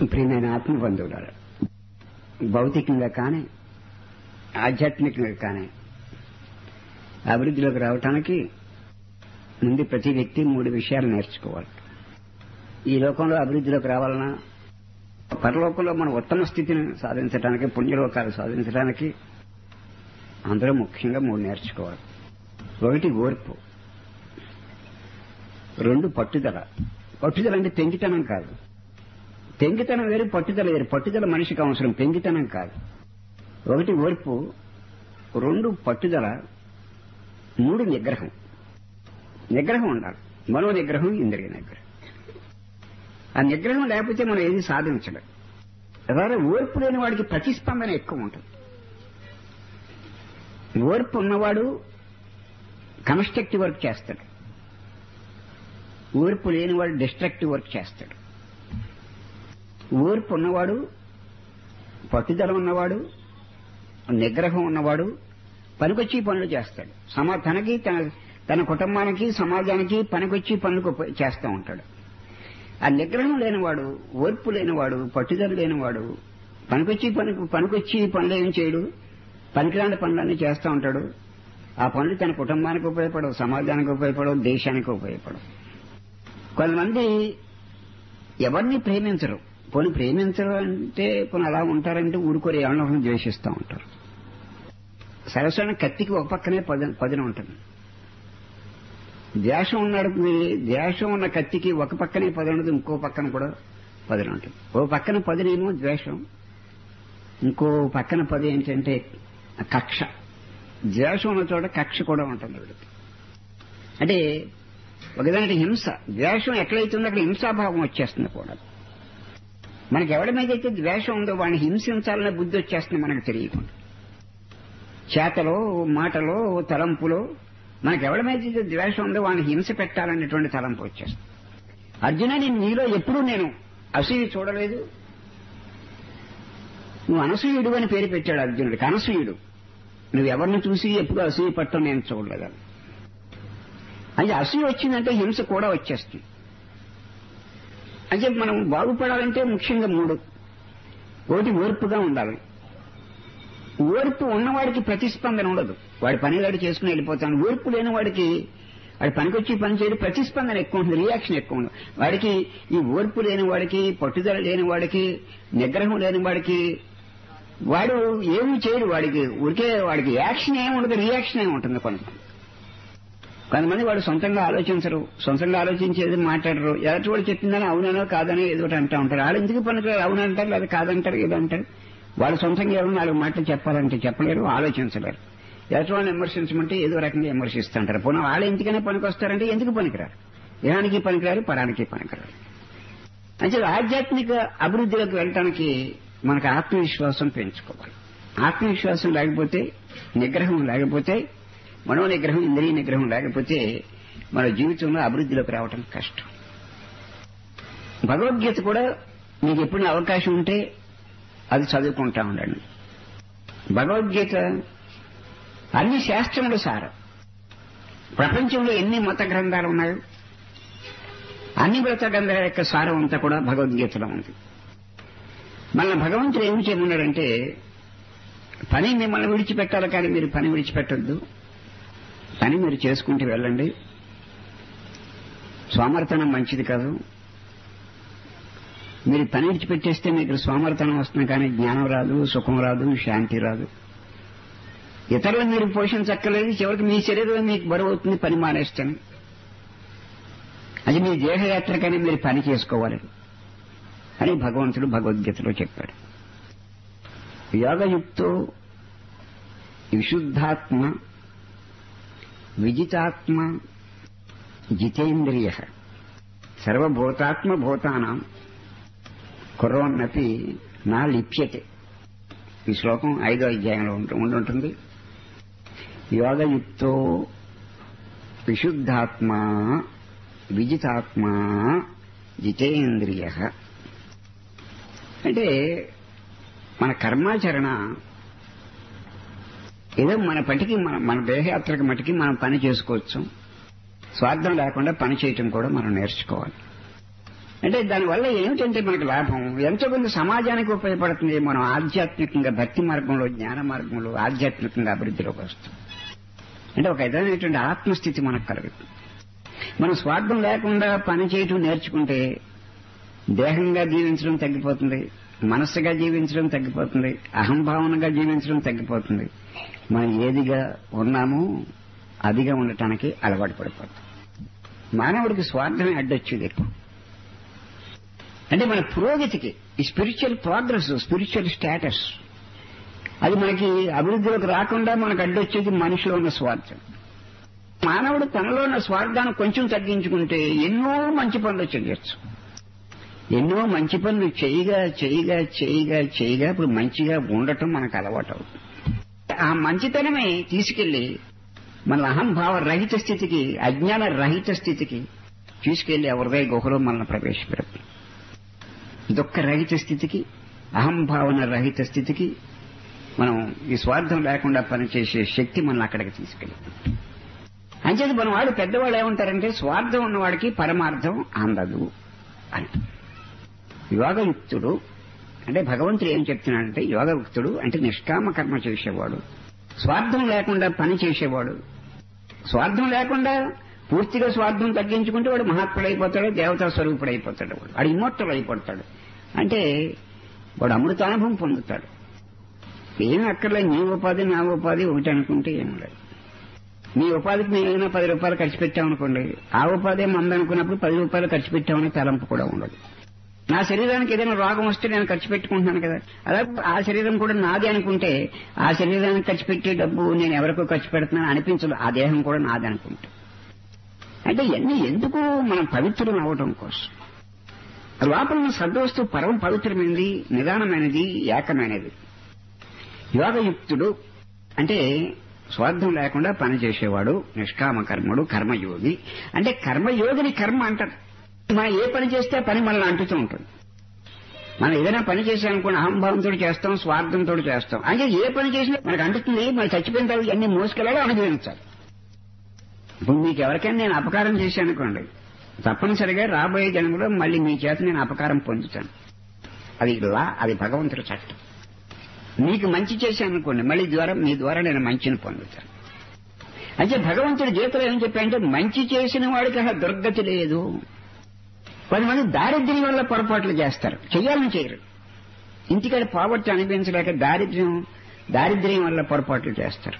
ప్రియమైన ఆత్మ బంధువులారా భౌతికంగా కానీ ఆధ్యాత్మికంగా కానీ అభివృద్ధిలోకి రావటానికి ముందు ప్రతి వ్యక్తి మూడు విషయాలు నేర్చుకోవాలి ఈ లోకంలో అభివృద్ధిలోకి రావాలన్నా పరలోకంలో మన ఉత్తమ స్థితిని సాధించడానికి పుణ్యలోకాలు సాధించడానికి అందరూ ముఖ్యంగా మూడు నేర్చుకోవాలి ఒకటి ఓర్పు రెండు పట్టుదల పట్టుదల అంటే పెంకితనం కాదు పెంకితనం వేరు పట్టుదల వేరు పట్టుదల మనిషికి అవసరం పెంకితనం కాదు ఒకటి ఓర్పు రెండు పట్టుదల మూడు నిగ్రహం నిగ్రహం ఉండాలి మనో నిగ్రహం ఇంద్రియ నిగ్రహం ఆ నిగ్రహం లేకపోతే మనం ఏది సాధించలేం అలాగే ఓర్పు లేని వాడికి ప్రతిస్పందన ఎక్కువ ఉంటుంది ఓర్పు ఉన్నవాడు కన్స్ట్రక్టివ్ వర్క్ చేస్తాడు ఓర్పు లేనివాడు డిస్ట్రక్టివ్ వర్క్ చేస్తాడు ఓర్పు ఉన్నవాడు పట్టుదల ఉన్నవాడు నిగ్రహం ఉన్నవాడు పనికొచ్చి పనులు చేస్తాడు సమా తనకి తన తన కుటుంబానికి సమాజానికి పనికొచ్చి పనులు చేస్తూ ఉంటాడు ఆ నిగ్రహం లేనివాడు ఓర్పు లేనివాడు పట్టుదల లేనివాడు పనికొచ్చి పని పనికొచ్చి పనులు ఏం చేయడు పనికిరాని పనులన్నీ చేస్తూ ఉంటాడు ఆ పనులు తన కుటుంబానికి ఉపయోగపడవు సమాజానికి ఉపయోగపడవు దేశానికి ఉపయోగపడవు కొంతమంది ఎవరిని ప్రేమించరు పోనీ ప్రేమించరు అంటే పోనీ అలా ఉంటారంటే ఊరుకోరు ఎవరినొకరిని ద్వేషిస్తూ ఉంటారు సరస్వన కత్తికి ఒక పక్కనే పద పదిన ఉంటుంది ద్వేషం ఉన్నాడు ద్వేషం ఉన్న కత్తికి ఒక పక్కనే పది ఉండదు ఇంకో పక్కన కూడా పదిన ఉంటుంది ఓ పక్కన పదినేమో ద్వేషం ఇంకో పక్కన పది ఏంటంటే కక్ష ద్వేషం ఉన్న చోట కక్ష కూడా ఉంటుంది వీడికి అంటే ఒకదానికి హింస ద్వేషం ఎక్కడైతుందో అక్కడ హింసాభావం వచ్చేస్తుంది కూడా మనకి ఎవడి మీద అయితే ద్వేషం ఉందో వాడిని హింసించాలనే బుద్ధి వచ్చేస్తుంది మనకు తెలియకుండా చేతలో మాటలో తలంపులో మనకి ఎవడి మీద అయితే ద్వేషం ఉందో వాడిని హింస పెట్టాలనేటువంటి తలంపు వచ్చేస్తుంది అర్జున నేను నీలో ఎప్పుడూ నేను అసూయ చూడలేదు నువ్వు అనసూయుడు అని పేరు పెట్టాడు అర్జునుడికి అనసూయుడు నువ్వు ఎవరిని చూసి ఎప్పుడు అసూయ పట్టం నేను చూడలేదు అంటే అసూయ వచ్చిందంటే హింస కూడా వచ్చేస్తుంది అంటే మనం బాగుపడాలంటే ముఖ్యంగా మూడు ఒకటి ఓర్పుగా ఉండాలి ఓర్పు ఉన్నవాడికి ప్రతిస్పందన ఉండదు వాడి పని వాడు చేసుకుని వెళ్ళిపోతాడు ఓర్పు లేని వాడికి వాడి పనికొచ్చి పని చేయడం ప్రతిస్పందన ఎక్కువ ఉంటుంది రియాక్షన్ ఎక్కువ ఉంటుంది వాడికి ఈ ఓర్పు లేని వాడికి పట్టుదల లేని వాడికి నిగ్రహం లేని వాడికి వాడు ఏమి చేయడు వాడికి ఊరికే వాడికి యాక్షన్ ఏమి ఉండదు రియాక్షన్ ఏమి ఉంటుంది కొంతమంది కొంతమంది వాడు సొంతంగా ఆలోచించరు సొంతంగా ఆలోచించేది మాట్లాడరు ఎలాంటి వాడు చెప్పిందని అవుననో కాదనో ఏదో ఒకటి అంటూ ఉంటారు వాళ్ళు ఎందుకు పనికిరారు అవునంటారు లేదా కాదంటారు ఏదో అంటారు వాళ్ళు సొంతంగా ఎవరు నాలుగు మాటలు చెప్పాలంటే చెప్పలేరు ఆలోచించలేరు ఎలాంటి వాళ్ళని విమర్శించమంటే ఏదో రకంగా విమర్శిస్తుంటారు పోనీ వాళ్ళు ఎందుకనే పనికొస్తారంటే ఎందుకు పనికిరారు ఇహానికి పనికిరారు పరానికి పనికిరారు అంటే ఆధ్యాత్మిక అభివృద్ధిలోకి వెళ్ళటానికి మనకు ఆత్మవిశ్వాసం పెంచుకోవాలి ఆత్మవిశ్వాసం లేకపోతే నిగ్రహం లేకపోతే మనో నిగ్రహం ఇంద్రియ నిగ్రహం లేకపోతే మన జీవితంలో అభివృద్ధిలోకి రావటం కష్టం భగవద్గీత కూడా మీకు ఎప్పుడు అవకాశం ఉంటే అది చదువుకుంటా ఉండండి భగవద్గీత అన్ని శాస్త్రములు సారం ప్రపంచంలో ఎన్ని మత గ్రంథాలు ఉన్నాయో అన్ని మత గ్రంథాల యొక్క సారం అంతా కూడా భగవద్గీతలో ఉంది మన భగవంతుడు ఏమి చేయమన్నాడంటే పని మిమ్మల్ని విడిచిపెట్టాలి కానీ మీరు పని విడిచిపెట్టొద్దు పని మీరు చేసుకుంటూ వెళ్ళండి సోమర్తనం మంచిది కాదు మీరు పని విడిచిపెట్టేస్తే మీకు సోమర్తనం వస్తుంది కానీ జ్ఞానం రాదు సుఖం రాదు శాంతి రాదు ఇతరులు మీరు పోషించక్కర్లేదు చివరికి మీ శరీరం మీకు బరువు అవుతుంది పని మానేస్తాను అది మీ దేహయాత్రకైనా మీరు పని చేసుకోవాలి అని భగవంతుడు భగవద్గీతలో చెప్పాడు యోగయుక్తో విశుద్ధాత్మ విజితాత్మ జితేంద్రియ సర్వభూతాత్మ భూతానం కుర్రోన్నపి నా లిప్యతే ఈ శ్లోకం ఐదో అధ్యాయంలో ఉండుంటుంది యోగయుక్తో విశుద్ధాత్మ విజితాత్మ జితేంద్రియ అంటే మన కర్మాచరణ ఏదో మన పటికి మన మన దేహయాత్రకు మటుకి మనం పని చేసుకోవచ్చు స్వార్థం లేకుండా పని చేయటం కూడా మనం నేర్చుకోవాలి అంటే దానివల్ల ఏమిటంటే మనకు లాభం ఎంతో కొంత సమాజానికి ఉపయోగపడుతుంది మనం ఆధ్యాత్మికంగా భక్తి మార్గంలో జ్ఞాన మార్గంలో ఆధ్యాత్మికంగా అభివృద్ధిలోకి వస్తాం అంటే ఒక విధమైనటువంటి ఆత్మస్థితి మనకు కలుగుతుంది మనం స్వార్థం లేకుండా పని చేయటం నేర్చుకుంటే దేహంగా జీవించడం తగ్గిపోతుంది మనస్సుగా జీవించడం తగ్గిపోతుంది అహంభావనగా జీవించడం తగ్గిపోతుంది మనం ఏదిగా ఉన్నామో అదిగా ఉండటానికి అలవాటు పడిపోతాం మానవుడికి స్వార్థమే అడ్డొచ్చేది ఎక్కువ అంటే మన పురోగతికి ఈ స్పిరిచువల్ ప్రోగ్రెస్ స్పిరిచువల్ స్టేటస్ అది మనకి అభివృద్ధిలోకి రాకుండా మనకు అడ్డొచ్చేది మనిషిలో ఉన్న స్వార్థం మానవుడు తనలో ఉన్న స్వార్థాన్ని కొంచెం తగ్గించుకుంటే ఎన్నో మంచి పనులు చేయొచ్చు ఎన్నో మంచి పనులు చేయగా చేయగా చేయగా చేయగా ఇప్పుడు మంచిగా ఉండటం మనకు అలవాటు అవుతుంది ఆ మంచితనమే తీసుకెళ్లి మన అహంభావ రహిత స్థితికి అజ్ఞాన రహిత స్థితికి తీసుకెళ్లి ఆ హృదయ గుహలో మనల్ని ప్రవేశపెడుతుంది దుఃఖ రహిత స్థితికి అహంభావన రహిత స్థితికి మనం ఈ స్వార్థం లేకుండా పనిచేసే శక్తి మనల్ని అక్కడికి తీసుకెళ్తుంది అంచేది మన వాడు పెద్దవాళ్ళు ఏమంటారంటే స్వార్థం ఉన్నవాడికి పరమార్థం అందదు అని యోగయుక్తుడు అంటే భగవంతుడు ఏం చెప్తున్నాడంటే యోగయుక్తుడు అంటే నిష్కామ కర్మ చేసేవాడు స్వార్థం లేకుండా పని చేసేవాడు స్వార్థం లేకుండా పూర్తిగా స్వార్థం తగ్గించుకుంటే వాడు మహాత్ముడైపోతాడు దేవతా స్వరూపుడైపోతాడు వాడు వాడు ఇమ్మోర్టల్ అయిపోతాడు అంటే వాడు అమృతానుభవం పొందుతాడు ఏం అక్కర్లేదు నీ ఉపాధి నా ఉపాధి ఒకటి అనుకుంటే ఏం లేదు నీ ఉపాధికి నేను ఏదైనా పది రూపాయలు ఖర్చు పెట్టామనుకోండి ఆ ఉపాధి మంద అనుకున్నప్పుడు పది రూపాయలు ఖర్చు పెట్టామని తలంపు కూడా ఉండదు నా శరీరానికి ఏదైనా రోగం వస్తే నేను ఖర్చు పెట్టుకుంటున్నాను కదా అలా ఆ శరీరం కూడా నాది అనుకుంటే ఆ శరీరానికి ఖర్చు పెట్టే డబ్బు నేను ఎవరికో ఖర్చు పెడుతున్నాను అనిపించదు ఆ దేహం కూడా నాది అనుకుంటా అంటే ఇవన్నీ ఎందుకు మనం పవిత్రం అవడం కోసం లోపల ఉన్న సద్వస్తు పరమ పవిత్రమైనది నిదానమైనది ఏకమైనది యోగయుక్తుడు అంటే స్వార్థం లేకుండా పని చేసేవాడు నిష్కామ కర్ముడు కర్మయోగి అంటే కర్మయోగిని కర్మ అంటారు మనం ఏ పని చేస్తే ఆ పని మనల్ని అంటుతూ ఉంటుంది మనం ఏదైనా పని చేసామనుకోండి అహంభావంతో చేస్తాం స్వార్థంతో చేస్తాం అంటే ఏ పని చేసినా మనకు అంటుతుంది మనం చచ్చిపోయిన తర్వాత అన్ని మోసుకెళ్ళాలో అనుభవించాలి ఇప్పుడు మీకు ఎవరికైనా నేను అపకారం చేశానుకోండి తప్పనిసరిగా రాబోయే జన్మలో మళ్ళీ మీ చేత నేను అపకారం పొందుతాను అది లా అది భగవంతుడి చట్టం మీకు మంచి చేశాను అనుకోండి మళ్ళీ ద్వారా మీ ద్వారా నేను మంచిని పొందుతాను అయితే భగవంతుడి జీవితంలో ఏం చెప్పాడంటే మంచి చేసిన వాడికి అసలు దుర్గతి లేదు కొంతమంది దారిద్ర్యం వల్ల పొరపాట్లు చేస్తారు చెయ్యాలని చేయరు ఇంటికాడ పావర్టీ అనిపించలేక దారిద్ర్యం దారిద్ర్యం వల్ల పొరపాట్లు చేస్తారు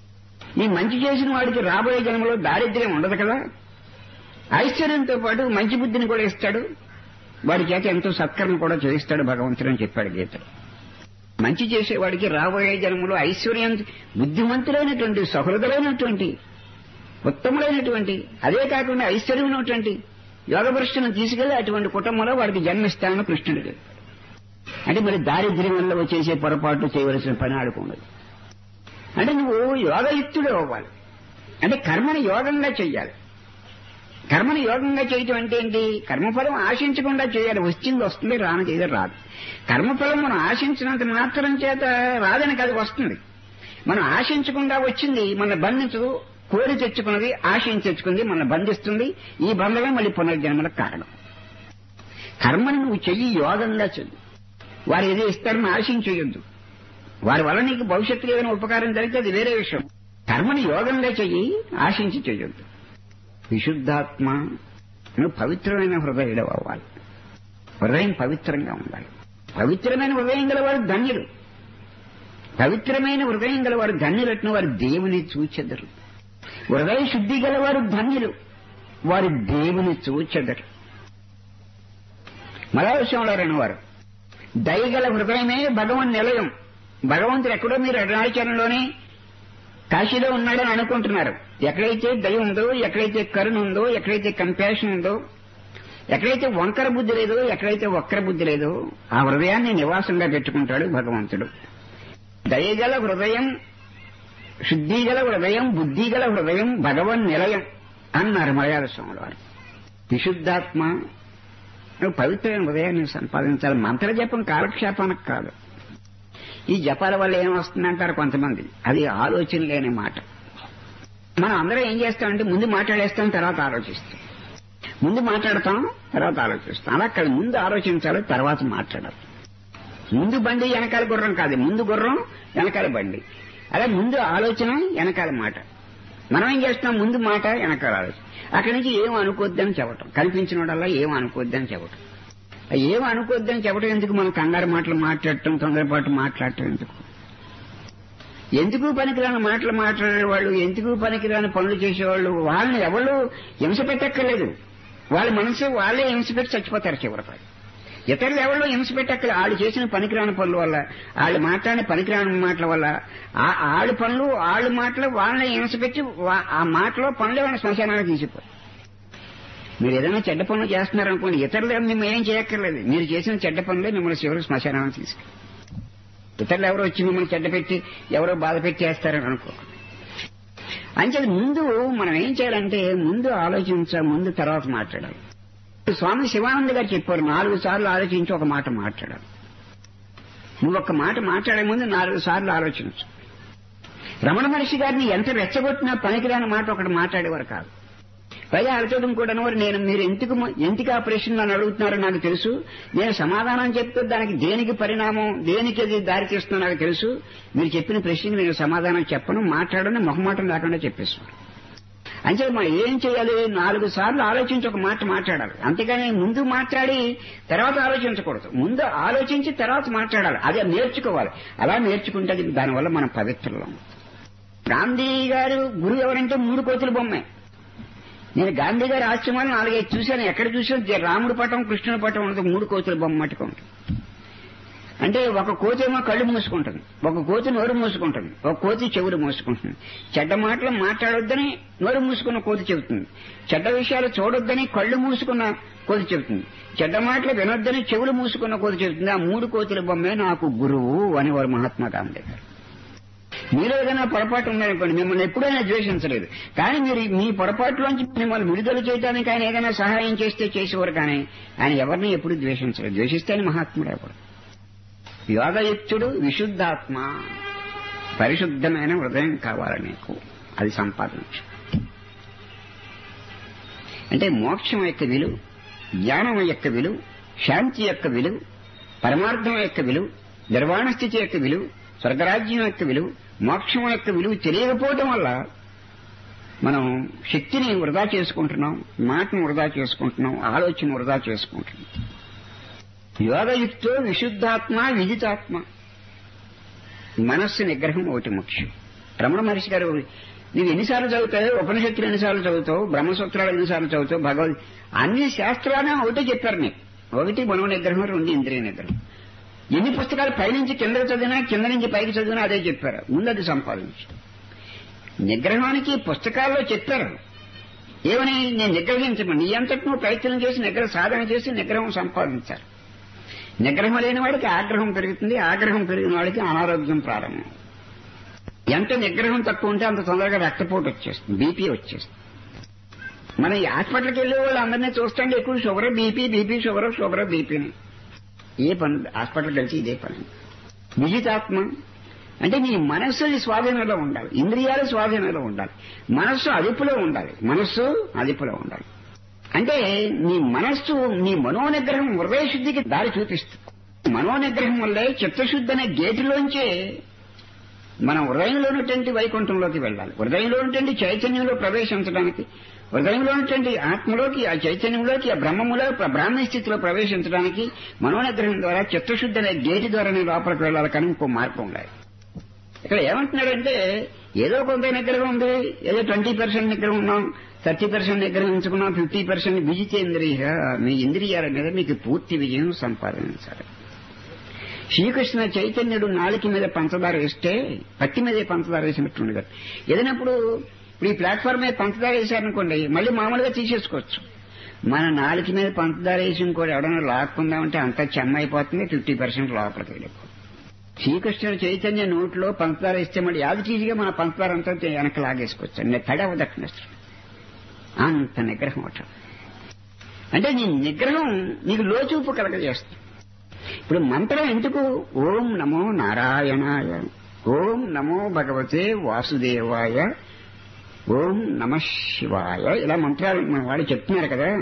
ఈ మంచి చేసిన వాడికి రాబోయే జన్మలో దారిద్ర్యం ఉండదు కదా ఐశ్వర్యంతో పాటు మంచి బుద్ధిని కూడా ఇస్తాడు వాడి చేత ఎంతో సత్కర్మ కూడా చేయిస్తాడు భగవంతుడు అని చెప్పాడు గీతలో మంచి చేసేవాడికి రాబోయే జన్మలో ఐశ్వర్యం బుద్ధిమంతులైనటువంటి సహృదలైనటువంటి ఉత్తములైనటువంటి అదే కాకుండా ఐశ్వర్యం ఉన్నటువంటి యోగభ్రష్టును తీసుకెళ్లి అటువంటి కుటుంబంలో వాడికి జన్మిస్తానని కృష్ణుడు చెప్పాడు అంటే మరి దారిద్ర్యం వల్ల వచ్చేసే పొరపాటు చేయవలసిన పని ఆడుకున్నది అంటే నువ్వు యోగయుక్తుడు అవ్వాలి అంటే కర్మని యోగంగా చెయ్యాలి కర్మని యోగంగా చేయటం అంటే ఏంటి కర్మఫలం ఆశించకుండా చేయాలి వచ్చింది వస్తుంది రాని చేయదు రాదు కర్మఫలం మనం ఆశించినంత మాత్రం చేత రాదని కాదు వస్తుంది మనం ఆశించకుండా వచ్చింది మన బంధించదు కోరి తెచ్చుకున్నది ఆశించి తెచ్చుకుంది మన బంధిస్తుంది ఈ బంధమే మళ్ళీ పునర్జన్మలకు కారణం కర్మని నువ్వు చెయ్యి యోగంగా చెయ్యి వారు ఏదో ఇస్తారని ఆశించేయొద్దు వారి వల్ల నీకు భవిష్యత్తులో ఏదైనా ఉపకారం జరిగితే అది వేరే విషయం కర్మని యోగంగా చెయ్యి ఆశించి చేయొద్దు విశుద్ధాత్మ నువ్వు పవిత్రమైన హృదయుడు అవ్వాలి హృదయం పవిత్రంగా ఉండాలి పవిత్రమైన హృదయం గలవారు ధన్యులు పవిత్రమైన హృదయం గలవారు ధన్యులట్ను వారు దేవుని చూచెదరు హృదయ శుద్ధి గలవారు ధన్యులు వారి దేవుని చూచెదరు మలవిషయంలో వారు దయగల హృదయమే భగవన్ నిలయం భగవంతుడు ఎక్కడో మీరు అరుణాచలంలోనే కాశీలో ఉన్నాడని అనుకుంటున్నారు ఎక్కడైతే దయ ఉందో ఎక్కడైతే కరుణ ఉందో ఎక్కడైతే కంపాషన్ ఉందో ఎక్కడైతే వంకర బుద్ధి లేదో ఎక్కడైతే వక్ర బుద్ధి లేదో ఆ హృదయాన్ని నివాసంగా పెట్టుకుంటాడు భగవంతుడు దయగల హృదయం శుద్ధిగల హృదయం బుద్ధిగల హృదయం భగవన్ నిలయం అన్నారు మలయాళ స్వాముల వారు విశుద్ధాత్మ నువ్వు పవిత్రమైన హృదయాన్ని సంపాదించాలి మంత్ర జపం కాలక్షేపానికి కాదు ఈ జపాల వల్ల ఏమొస్తుందంటారు కొంతమంది అది ఆలోచన లేని మాట మనం అందరం ఏం చేస్తామంటే ముందు మాట్లాడేస్తాం తర్వాత ఆలోచిస్తాం ముందు మాట్లాడతాం తర్వాత ఆలోచిస్తాం అలా కాదు ముందు ఆలోచించాలి తర్వాత మాట్లాడాలి ముందు బండి వెనకాల గుర్రం కాదు ముందు గుర్రం వెనకాల బండి అలా ముందు ఆలోచన వెనకాల మాట మనం ఏం చేస్తాం ముందు మాట వెనకాల ఆలోచన అక్కడి నుంచి ఏం అనుకోద్దని చెప్పటం కనిపించిన వాడల్లా ఏం అనుకోద్దని చెప్పటం ఏం అనుకోద్దని చెప్పడం ఎందుకు మనం కంగారు మాటలు మాట్లాడటం తొందరపాటు మాట్లాడటం ఎందుకు ఎందుకు పనికిరాని మాటలు మాట్లాడేవాళ్ళు ఎందుకు పనికిరాని పనులు చేసేవాళ్ళు వాళ్ళని ఎవరు హింస పెట్టక్కర్లేదు వాళ్ళ మనసు వాళ్ళే హింస పెట్టి చచ్చిపోతారు చివరికి ఇతరులు ఎవరిలో హింస పెట్టక్కర్లేదు వాళ్ళు చేసిన పనికిరాని పనుల వల్ల వాళ్ళు మాట్లాడిన పనికిరాని మాటల వల్ల ఆ- వాళ్ళ పనులు వాళ్ళ మాటలు వాళ్ళని హింస పెట్టి వా- ఆ మాటలో పనులు వాళ్ళ శ్మశానానికి తీసిపోయి మీరు ఏదైనా చెడ్డ పనులు చేస్తున్నారనుకోండి ఇతరులు మిమ్మల్ని ఏం చేయక్కర్లేదు మీరు చేసిన చెడ్డ పనులే మిమ్మల్ని చివరికి శ్మశానానికి తీసుకెళ్ళి ఇతరులు ఎవరో వచ్చి మిమ్మల్ని చెడ్డ పెట్టి ఎవరో బాధ పెట్టి చేస్తారని అనుకో అంచేది ముందు మనం ఏం చేయాలంటే ముందు ఆలోచించ ముందు తర్వాత మాట్లాడాలి స్వామి శివానంద గారు చెప్పారు నాలుగు సార్లు ఆలోచించి ఒక మాట మాట్లాడాలి నువ్వు ఒక మాట మాట్లాడే ముందు నాలుగు సార్లు ఆలోచించు రమణ మహర్షి గారిని ఎంత రెచ్చగొట్టినా పనికిరాని మాట ఒకటి మాట్లాడేవారు కాదు పైగా అడచడం కూడా నేను మీరు ఎందుకు ఎందుకు ఆ ప్రశ్న నన్ను అడుగుతున్నారో నాకు తెలుసు నేను సమాధానం చెప్తే దానికి దేనికి పరిణామం దేనికి అది దారి తీస్తుందో నాకు తెలుసు మీరు చెప్పిన ప్రశ్నకి నేను సమాధానం చెప్పను మాట్లాడను మొహమాటం లేకుండా చెప్పేస్తాను అంటే మనం ఏం చేయాలి నాలుగు సార్లు ఆలోచించి ఒక మాట మాట్లాడాలి అంతేగాని ముందు మాట్లాడి తర్వాత ఆలోచించకూడదు ముందు ఆలోచించి తర్వాత మాట్లాడాలి అదే నేర్చుకోవాలి అలా నేర్చుకుంటే అది దానివల్ల మనం పవిత్రులం గాంధీ గారు గురువు ఎవరంటే మూడు కోతుల బొమ్మే నేను గాంధీ గారి ఆశ్రమాలు నాలుగైదు చూశాను ఎక్కడ చూసినా రాముడి పటం కృష్ణుడి పటం ఉండదు మూడు కోతుల బొమ్మ మట్టుకు ఉంటుంది అంటే ఒక కోతి ఏమో కళ్ళు మూసుకుంటుంది ఒక కోతి నోరు మూసుకుంటుంది ఒక కోతి చెవులు మూసుకుంటుంది చెడ్డ మాటలు మాట్లాడొద్దని నోరు మూసుకున్న కోతి చెబుతుంది చెడ్డ విషయాలు చూడొద్దని కళ్ళు మూసుకున్న కోతి చెబుతుంది చెడ్డ మాటలు వినొద్దని చెవులు మూసుకున్న కోతి చెబుతుంది ఆ మూడు కోతుల బొమ్మే నాకు గురువు అనేవారు మహాత్మా గాంధీ గారు మీలో ఏదైనా పొరపాటు ఉందనుకోండి మిమ్మల్ని ఎప్పుడైనా ద్వేషించలేదు కానీ మీరు మీ పొరపాటులోంచి మిమ్మల్ని విడుదల చేయడానికి ఆయన ఏదైనా సహాయం చేస్తే చేసేవారు కానీ ఆయన ఎవరిని ఎప్పుడు ద్వేషించలేదు ద్వేషిస్తే ఆయన మహాత్ముడు ఎవరు యోగయుక్తుడు విశుద్ధాత్మ పరిశుద్ధమైన హృదయం కావాలి నీకు అది సంపాదించు అంటే మోక్షం యొక్క విలువ జ్ఞానం యొక్క విలువ శాంతి యొక్క విలువ పరమార్థం యొక్క విలువ నిర్వాణ స్థితి యొక్క విలువ స్వర్గరాజ్యం యొక్క విలువ మోక్షం యొక్క విలువ తెలియకపోవడం వల్ల మనం శక్తిని వృధా చేసుకుంటున్నాం మాటను వృధా చేసుకుంటున్నాం ఆలోచన వృధా చేసుకుంటున్నాం యోగయుక్తో విశుద్ధాత్మ విదితాత్మ మనస్సు నిగ్రహం ఒకటి ముఖ్యం రమణ మహర్షి గారు నువ్వు ఎన్నిసార్లు చదువుతావు ఉపనిషత్తులు ఎన్నిసార్లు చదువుతావు బ్రహ్మసూత్రాలు ఎన్నిసార్లు చదువుతావు భగవద్ అన్ని శాస్త్రాలు ఒకటే చెప్పారు నీకు ఒకటి మనో నిగ్రహం రెండు ఇంద్రియ నిగ్రహం ఎన్ని పుస్తకాలు పైనుంచి కింద చదివినా కింద నుంచి పైకి చదివినా అదే చెప్పారు ముందు అది సంపాదించు నిగ్రహానికి పుస్తకాల్లో చెప్పారు ఏమని నేను నిగ్రహించమని నీ అంతటి నువ్వు ప్రయత్నం చేసి నిగ్రహ సాధన చేసి నిగ్రహం సంపాదించారు నిగ్రహం లేని వాడికి ఆగ్రహం పెరుగుతుంది ఆగ్రహం పెరిగిన వాడికి అనారోగ్యం ప్రారంభం ఎంత నిగ్రహం తక్కువ ఉంటే అంత తొందరగా రక్తపోటు వచ్చేస్తుంది బీపీ వచ్చేస్తుంది మన ఈ హాస్పిటల్కి వెళ్ళే వాళ్ళు అందరినీ చూస్తుంటే ఎక్కువ sugar BP BP sugar sugar బీపీని ఏ పని హాస్పిటల్కి వెళ్తే ఇదే పని విజితాత్మ అంటే నీ మనస్సు నీ స్వాధీనంలో ఉండాలి ఇంద్రియాలు స్వాధీనంలో ఉండాలి మనస్సు అదుపులో ఉండాలి మనస్సు అదుపులో ఉండాలి అంటే నీ మనస్సు నీ మనోనిగ్రహం హృదయ శుద్ధికి దారి చూపిస్తుంది మనోనిగ్రహం వల్లే చిత్తశుద్ధి అనే గేటులోంచే మనం హృదయంలో ఉన్నటువంటి వైకుంఠంలోకి వెళ్ళాలి హృదయంలో ఉన్నటువంటి చైతన్యంలో ప్రవేశించడానికి హృదయంలో ఉన్నటువంటి ఆత్మలోకి ఆ చైతన్యంలోకి ఆ బ్రహ్మములో బ్రాహ్మణ స్థితిలో ప్రవేశించడానికి మనోనిగ్రహం ద్వారా చిత్తశుద్ధి అనే గేటు ద్వారానే లోపలికి వెళ్ళాలి కానీ ఇంకో మార్గం ఉండాలి ఇక్కడ ఏమంటున్నాడంటే ఏదో కొంత నిగ్రహం ఉంది ఏదో ట్వంటీ పర్సెంట్ నిగ్రహం ఉన్నాం థర్టీ పర్సెంట్ నిగ్రహించుకున్నాం ఫిఫ్టీ పర్సెంట్ విజితేంద్రియ మీ ఇంద్రియాల మీద మీకు పూర్తి విజయం సంపాదించాలి శ్రీకృష్ణ చైతన్యుడు నాలుక మీద పంచదార వేస్తే పత్తి మీదే పంచదార వేసినట్టుండి కదా ఏదైనప్పుడు ఇప్పుడు ఈ ప్లాట్ఫామ్ మీద పంచదార వేశారనుకోండి మళ్ళీ మామూలుగా తీసేసుకోవచ్చు మన నాలుక మీద పంచదార వేసి ఇంకోటి ఎవడన్నా లాక్కుందామంటే అంతా చెమ్మైపోతుంది ఫిఫ్టీ పర్సెంట్ లోపలికి వెళ్ళిపోతుంది శ్రీకృష్ణుడు చైతన్య నోట్లో పంచదార ఇస్తే మళ్ళీ యాది చీజిగా మన పంచదార అంతా వెనక లాగేసుకోవచ్చు నేను తడవ దక్షిణేస్తాడు అంత నిగ్రహం అట అంటే నీ నిగ్రహం నీకు లోచూపు కలగజేస్తుంది ఇప్పుడు మంత్రం ఎందుకు ఓం నమో నారాయణాయ ఓం నమో భగవతే వాసుదేవాయ ఓం నమ శివాయ ఇలా మంత్రాలు మన వాళ్ళు చెప్తున్నారు కదా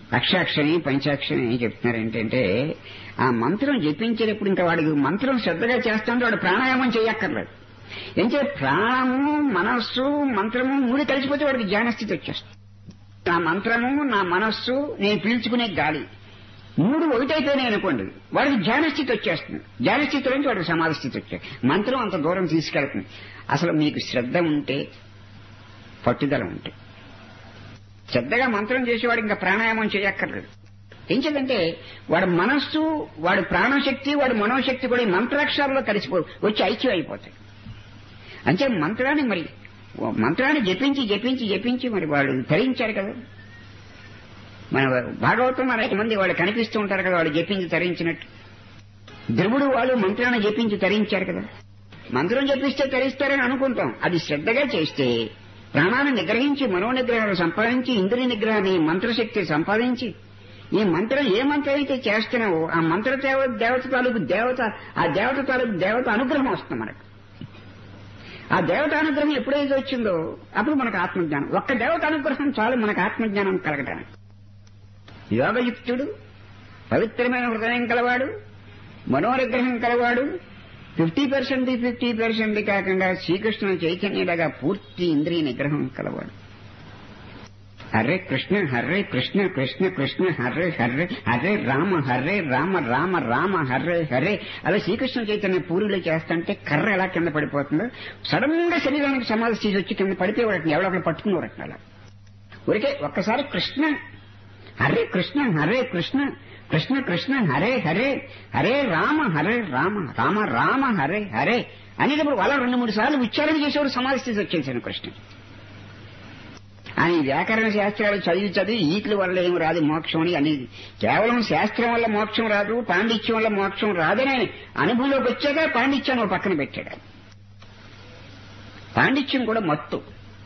అక్షాక్షరి పంచాక్షరి ఏం చెప్తున్నారు ఏంటంటే ఆ మంత్రం జపించేటప్పుడు ఇంకా వాడికి మంత్రం శ్రద్ధగా చేస్తుంటే వాడు ప్రాణాయామం చేయక్కర్లేదు ఏంటంటే ప్రాణము మనస్సు మంత్రము మూడు కలిసిపోతే వాడికి జ్ఞానస్థితి వచ్చేస్తుంది నా మంత్రము నా మనస్సు నేను పీల్చుకునే గాలి మూడు ఒకటైపోయినాయి అనుకోండి వాడికి ధ్యానస్థితి వచ్చేస్తుంది ధ్యానస్థితి నుంచి వాడికి సమాధి స్థితి వచ్చేది మంత్రం అంత దూరం తీసుకెళ్తుంది అసలు మీకు శ్రద్ధ ఉంటే పట్టుదల ఉంటే శ్రద్ధగా మంత్రం చేసేవాడు ఇంకా ప్రాణాయామం చేయక్కర్లేదు ఏం చేద్దంటే వాడి మనస్సు వాడి ప్రాణశక్తి వాడి మనోశక్తి కూడా ఈ మంత్రాక్షరాల్లో కలిసిపో వచ్చి ఐక్యం అయిపోతాయి అంటే మంత్రాన్ని మరి మంత్రాన్ని జపించి జపించి జపించి మరి వాళ్ళు తరించారు కదా మన భాగవతం అనేక మంది వాళ్ళు కనిపిస్తూ ఉంటారు కదా వాళ్ళు జపించి తరించినట్టు ధ్రువుడు వాళ్ళు మంత్రాన్ని జపించి తరించారు కదా మంత్రం జపిస్తే తరిస్తారని అనుకుంటాం అది శ్రద్ధగా చేస్తే ప్రాణాన్ని నిగ్రహించి మనో నిగ్రహాన్ని సంపాదించి ఇంద్రియ నిగ్రహాన్ని మంత్రశక్తి సంపాదించి ఈ మంత్రం ఏ మంత్రం అయితే చేస్తున్నావో ఆ మంత్ర దేవ దేవత తాలూకు దేవత ఆ దేవత తాలూకు దేవత అనుగ్రహం వస్తుంది మనకు ఆ దేవత అనుగ్రహం ఎప్పుడైతే వచ్చిందో అప్పుడు మనకు ఆత్మజ్ఞానం ఒక్క దేవత అనుగ్రహం చాలు మనకు ఆత్మజ్ఞానం కలగటానికి యోగయుక్తుడు పవిత్రమైన హృదయం కలవాడు మనోనిగ్రహం కలవాడు ఫిఫ్టీ పర్సెంట్ ఫిఫ్టీ పర్సెంట్ కాకుండా శ్రీకృష్ణ చైతన్యుడగా పూర్తి ఇంద్రియ నిగ్రహం కలవాడు హరే కృష్ణ హరే కృష్ణ కృష్ణ కృష్ణ హరే హరే హరే రామ హరే రామ రామ రామ హరే హరే అలా శ్రీకృష్ణ చైతన్య పూరిలో చేస్తుంటే కర్ర ఎలా కింద పడిపోతుందో సడన్ గా శరీరానికి సమాధి స్థితి వచ్చి కింద పడిపోయేవాడు ఎవడొకరు పట్టుకునేవారట అలా ఊరికే ఒక్కసారి కృష్ణ హరే కృష్ణ హరే కృష్ణ కృష్ణ కృష్ణ హరే హరే హరే రామ హరే రామ రామ రామ హరే హరే అనేటప్పుడు వాళ్ళ రెండు మూడు సార్లు ఉచ్చారణ చేసేవాడు సమాధి స్థితి వచ్చేసాను కృష్ణ అని వ్యాకరణ శాస్త్రాలు చదివి చదివి ఈట్ల వల్ల ఏం రాదు మోక్షం అని అనేది కేవలం శాస్త్రం వల్ల మోక్షం రాదు పాండిత్యం వల్ల మోక్షం రాదనే అనుభవంలోకి వచ్చాక పాండిత్యాన్ని పక్కన పెట్టాడు పాండిత్యం కూడా మత్తు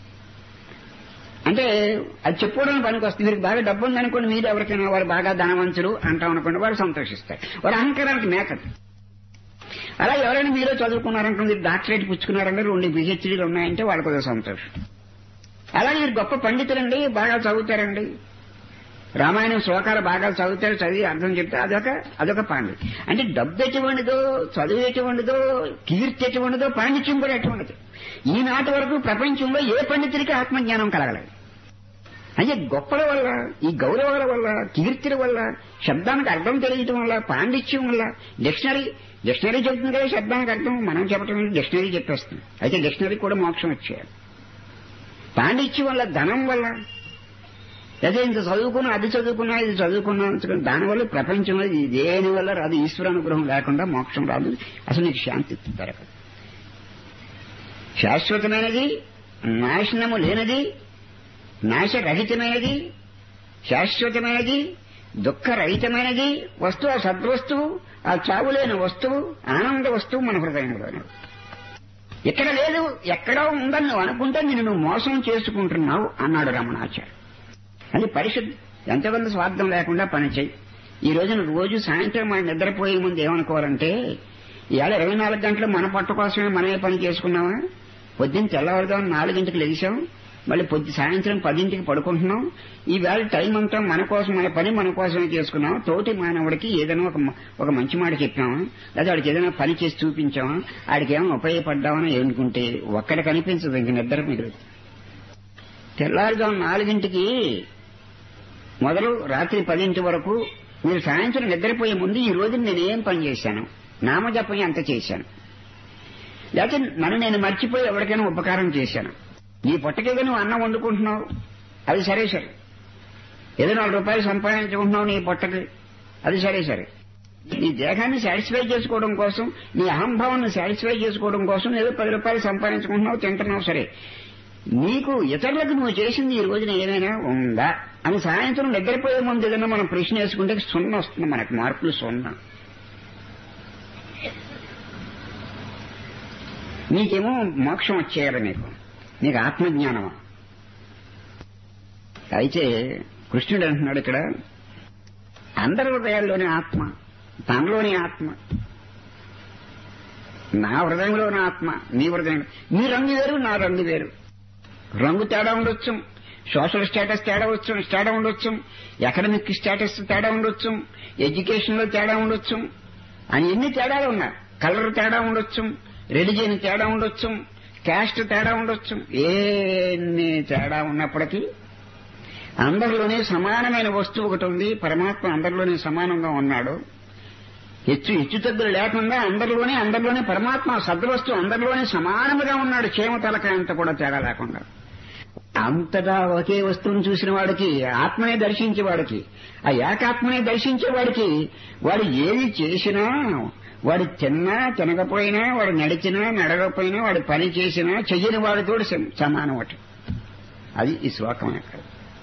అంటే అది చెప్పుకోవడానికి పనికి వస్తుంది వీరికి బాగా డబ్బు ఉందనుకోండి మీరు ఎవరికైనా వారు బాగా ధనవంతులు అంటాం అనుకోండి వారు సంతోషిస్తారు వారు అహంకారానికి మేకదు అలా ఎవరైనా మీలో చదువుకున్నారనుకోండి డాక్టరేట్ పుచ్చుకున్నారంటే రెండు పిహెచ్డీలు ఉన్నాయంటే వాళ్ళకి ఒక సంతోషం అలాగే మీరు గొప్ప పండితులండి బాగా చదువుతారండి రామాయణం శ్లోకాలు బాగా చదువుతారు చదివి అర్థం చెప్తే అదొక అదొక పాండిత్యం అంటే డబ్బు ఎటువంటిదో చదువు ఎటువంటిదో కీర్తి ఎటువంటిదో పాండిత్యం కూడా ఎటువంటిది ఈనాటి వరకు ప్రపంచంలో ఏ పండితుడికి ఆత్మజ్ఞానం కలగలేదు అంటే గొప్పల వల్ల ఈ గౌరవాల వల్ల కీర్తిల వల్ల శబ్దానికి అర్థం తెలియటం వల్ల పాండిత్యం వల్ల డిక్షనరీ డిక్షనరీ చెప్తుంది కదా శబ్దానికి అర్థం మనం చెప్పటం డిక్షనరీ చెప్పేస్తుంది అయితే డిక్షనరీ కూడా మోక్షం వచ్చేయాలి పాండిత్యం వల్ల ధనం వల్ల అదే ఇంత చదువుకున్నా అది చదువుకున్నా ఇది చదువుకున్నా దానివల్ల ప్రపంచంలో ఇది దేని వల్ల రాదు ఈశ్వరానుగ్రహం లేకుండా మోక్షం రాదు అసలు నీకు శాంతి దొరకదు శాశ్వతమైనది నాశనము లేనిది నాశరహితమైనది శాశ్వతమైనది దుఃఖరహితమైనది వస్తువు ఆ సద్వస్తువు ఆ చావులేని వస్తువు ఆనంద వస్తువు మన హృదయంలోనే ఇక్కడ లేదు ఎక్కడో ఉందని నువ్వు అనుకుంటే నేను నువ్వు మోసం చేసుకుంటున్నావు అన్నాడు రమణాచార్య అది పరిశుద్ధి ఎంతమంది స్వార్థం లేకుండా పని చేయి ఈ రోజున రోజు సాయంత్రం మనం నిద్రపోయే ముందు ఏమనుకోవాలంటే ఇవాళ ఇరవై నాలుగు గంటలు మన పట్టు కోసమే మనమే పని చేసుకున్నామా పొద్దున్న తెల్లవారుదాం నాలుగింటికి లేచాం మళ్ళీ పొద్దు సాయంత్రం పదింటికి పడుకుంటున్నాం ఈ వేళ టైం అంతా మన కోసం మన పని మన కోసమే చేసుకున్నాం తోటి మానవుడికి ఏదైనా ఒక ఒక మంచి మాట చెప్పామా లేదా వాడికి ఏదైనా పని చేసి చూపించామా వాడికి ఏమైనా ఉపయోగపడ్డామని అనుకుంటే ఒక్కడ కనిపించదు ఇంక నిద్ర మీరు తెల్లారుజాము నాలుగింటికి మొదలు రాత్రి పదింటి వరకు మీరు సాయంత్రం నిద్రపోయే ముందు ఈ రోజు నేనేం పని చేశాను నామజపం ఎంత చేశాను లేకపోతే నన్ను నేను మర్చిపోయి ఎవరికైనా ఉపకారం చేశాను నీ పొట్టకేగా నువ్వు అన్నం వండుకుంటున్నావు అది సరే సరే ఏదో నాలుగు రూపాయలు సంపాదించుకుంటున్నావు నీ పొట్టకి అది సరే సరే నీ దేహాన్ని సాటిస్ఫై చేసుకోవడం కోసం నీ అహంభావాన్ని సాటిస్ఫై చేసుకోవడం కోసం ఏదో పది రూపాయలు సంపాదించుకుంటున్నావు తింటున్నావు సరే నీకు ఇతరులకు నువ్వు చేసింది ఈ రోజున ఏమైనా ఉందా అని సాయంత్రం నిద్రపోయే ముందు ఏదైనా మనం ప్రశ్న వేసుకుంటే సున్నా వస్తుంది మనకు మార్కులు సున్నా నీకేమో మోక్షం వచ్చేయాలి నీకు నీకు ఆత్మజ్ఞానమా అయితే కృష్ణుడు అంటున్నాడు ఇక్కడ అందరి హృదయాల్లోని ఆత్మ తనలోని ఆత్మ నా హృదయంలోని ఆత్మ నీ హృదయం నీ రంగు వేరు నా రంగు వేరు రంగు తేడా ఉండొచ్చు సోషల్ స్టేటస్ తేడా వచ్చు తేడా ఉండొచ్చు ఎకడమిక్ స్టేటస్ తేడా ఉండొచ్చు ఎడ్యుకేషన్ లో తేడా ఉండొచ్చు అని ఎన్ని తేడాలు ఉన్నా కలర్ తేడా ఉండొచ్చు రిలిజియన్ తేడా ఉండొచ్చు క్యాస్ట్ తేడా ఉండొచ్చు ఎన్ని తేడా ఉన్నప్పటికీ అందరిలోనే సమానమైన వస్తువు ఒకటి ఉంది పరమాత్మ అందరిలోనే సమానంగా ఉన్నాడు హెచ్చు హెచ్చు తగ్గులు లేకుండా అందరిలోనే అందరిలోనే పరమాత్మ సద్వస్తు అందరిలోనే సమానముగా ఉన్నాడు క్షేమ తలకాయంత కూడా తేడా లేకుండా అంతటా ఒకే వస్తువును చూసిన వాడికి ఆత్మనే దర్శించే వాడికి ఆ ఏకాత్మనే దర్శించే వాడికి వాడు ఏది చేసినా వాడు తిన్నా తినకపోయినా వాడు నడిచినా నడవకపోయినా వాడు పని చేసినా చెయ్యని వాడితో సమానం ఒకటి అది ఈ శ్లోకం యొక్క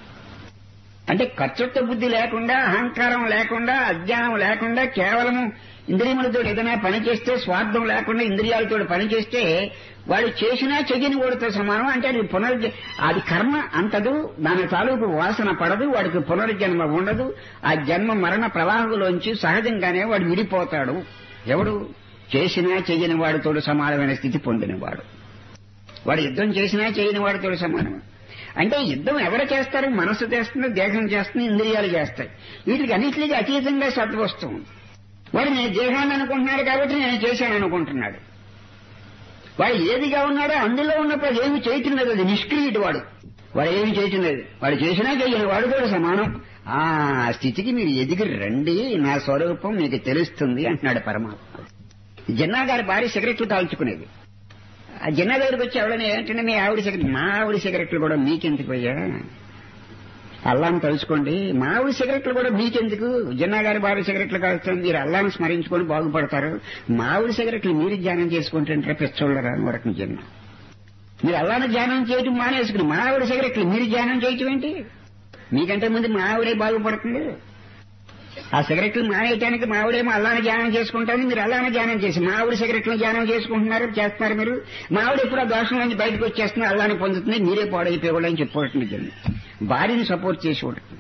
అంటే ఖర్చుట్ట బుద్ధి లేకుండా అహంకారం లేకుండా అజ్ఞానం లేకుండా కేవలం ఇంద్రియములతో ఏదైనా పని చేస్తే స్వార్థం లేకుండా ఇంద్రియాలతో పని చేస్తే వాడు చేసినా చెయ్యని వాడితో సమానం అంటే అది పునర్జ అది కర్మ అంతదు దాని తాలూకు వాసన పడదు వాడికి పునర్జన్మ ఉండదు ఆ జన్మ మరణ ప్రవాహంలోంచి సహజంగానే వాడు విడిపోతాడు ఎవడు చేసినా చెయ్యని వాడితో సమానమైన స్థితి పొందినవాడు వాడు యుద్ధం చేసినా చేయని వాడితో సమానం అంటే యుద్ధం ఎవరు చేస్తారు మనస్సు చేస్తుంది దేహం చేస్తుంది ఇంద్రియాలు చేస్తాయి వీటికి అన్నింటికి అతీతంగా సత్వస్తుంది వాడు నేను దేహాన్ని అనుకుంటున్నాడు కాబట్టి నేను చేశాను అనుకుంటున్నాడు వాడు ఏదిగా ఉన్నాడో అందులో ఉన్నప్పుడు ఏమి చేయటం లేదు అది నిష్క్రియుడు వాడు వాడు ఏమి చేయటం లేదు వాడు చేసినా చెయ్యని వాడు కూడా సమానం ఆ స్థితికి మీరు ఎదిగి రండి నా స్వరూపం మీకు తెలుస్తుంది అంటున్నాడు పరమాత్మ జన్నా గారి భార్య సిగరెట్లు కాల్చుకునేది ఆ జన్నా దగ్గరికి వచ్చి ఎవడనే ఏంటంటే మీ ఆవిడ సిగరెట్ మా ఆవిడ సిగరెట్లు కూడా మీకెందుకు అయ్యా అల్లాను తలుచుకోండి మా ఆవిడ సిగరెట్లు కూడా మీకెందుకు జన్నా గారి భార్య సిగరెట్లు కాల్చుకొని మీరు అల్లాను స్మరించుకొని బాగుపడతారు మా ఆవిడ సిగరెట్లు మీరు ధ్యానం చేసుకుంటుంటారా పెచ్చోళ్ళరా అని వరకు జన్న మీరు అల్లాను ధ్యానం చేయటం మానేసుకుని మా ఆవిడ సిగరెట్లు మీరు ధ్యానం చేయటం ఏంటి మీకంటే ముందు మా ఆవిడే బాగుపడుతుంది ఆ సిగరెట్లు మానేయటానికి మా ఆవిడేమో అల్లాని ధ్యానం చేసుకుంటాను మీరు అల్లాని ధ్యానం చేసి మా ఆవిడ సిగరెట్లు ధ్యానం చేసుకుంటున్నారు చేస్తున్నారు మీరు మా ఆవిడ ఎప్పుడు ఆ దోషం నుంచి బయటకు వచ్చేస్తుంది అల్లాని పొందుతుంది మీరే పాడైపోయి అని చెప్పుకోవటం జన్మ భార్యని సపోర్ట్ చేసి ఉంటుంది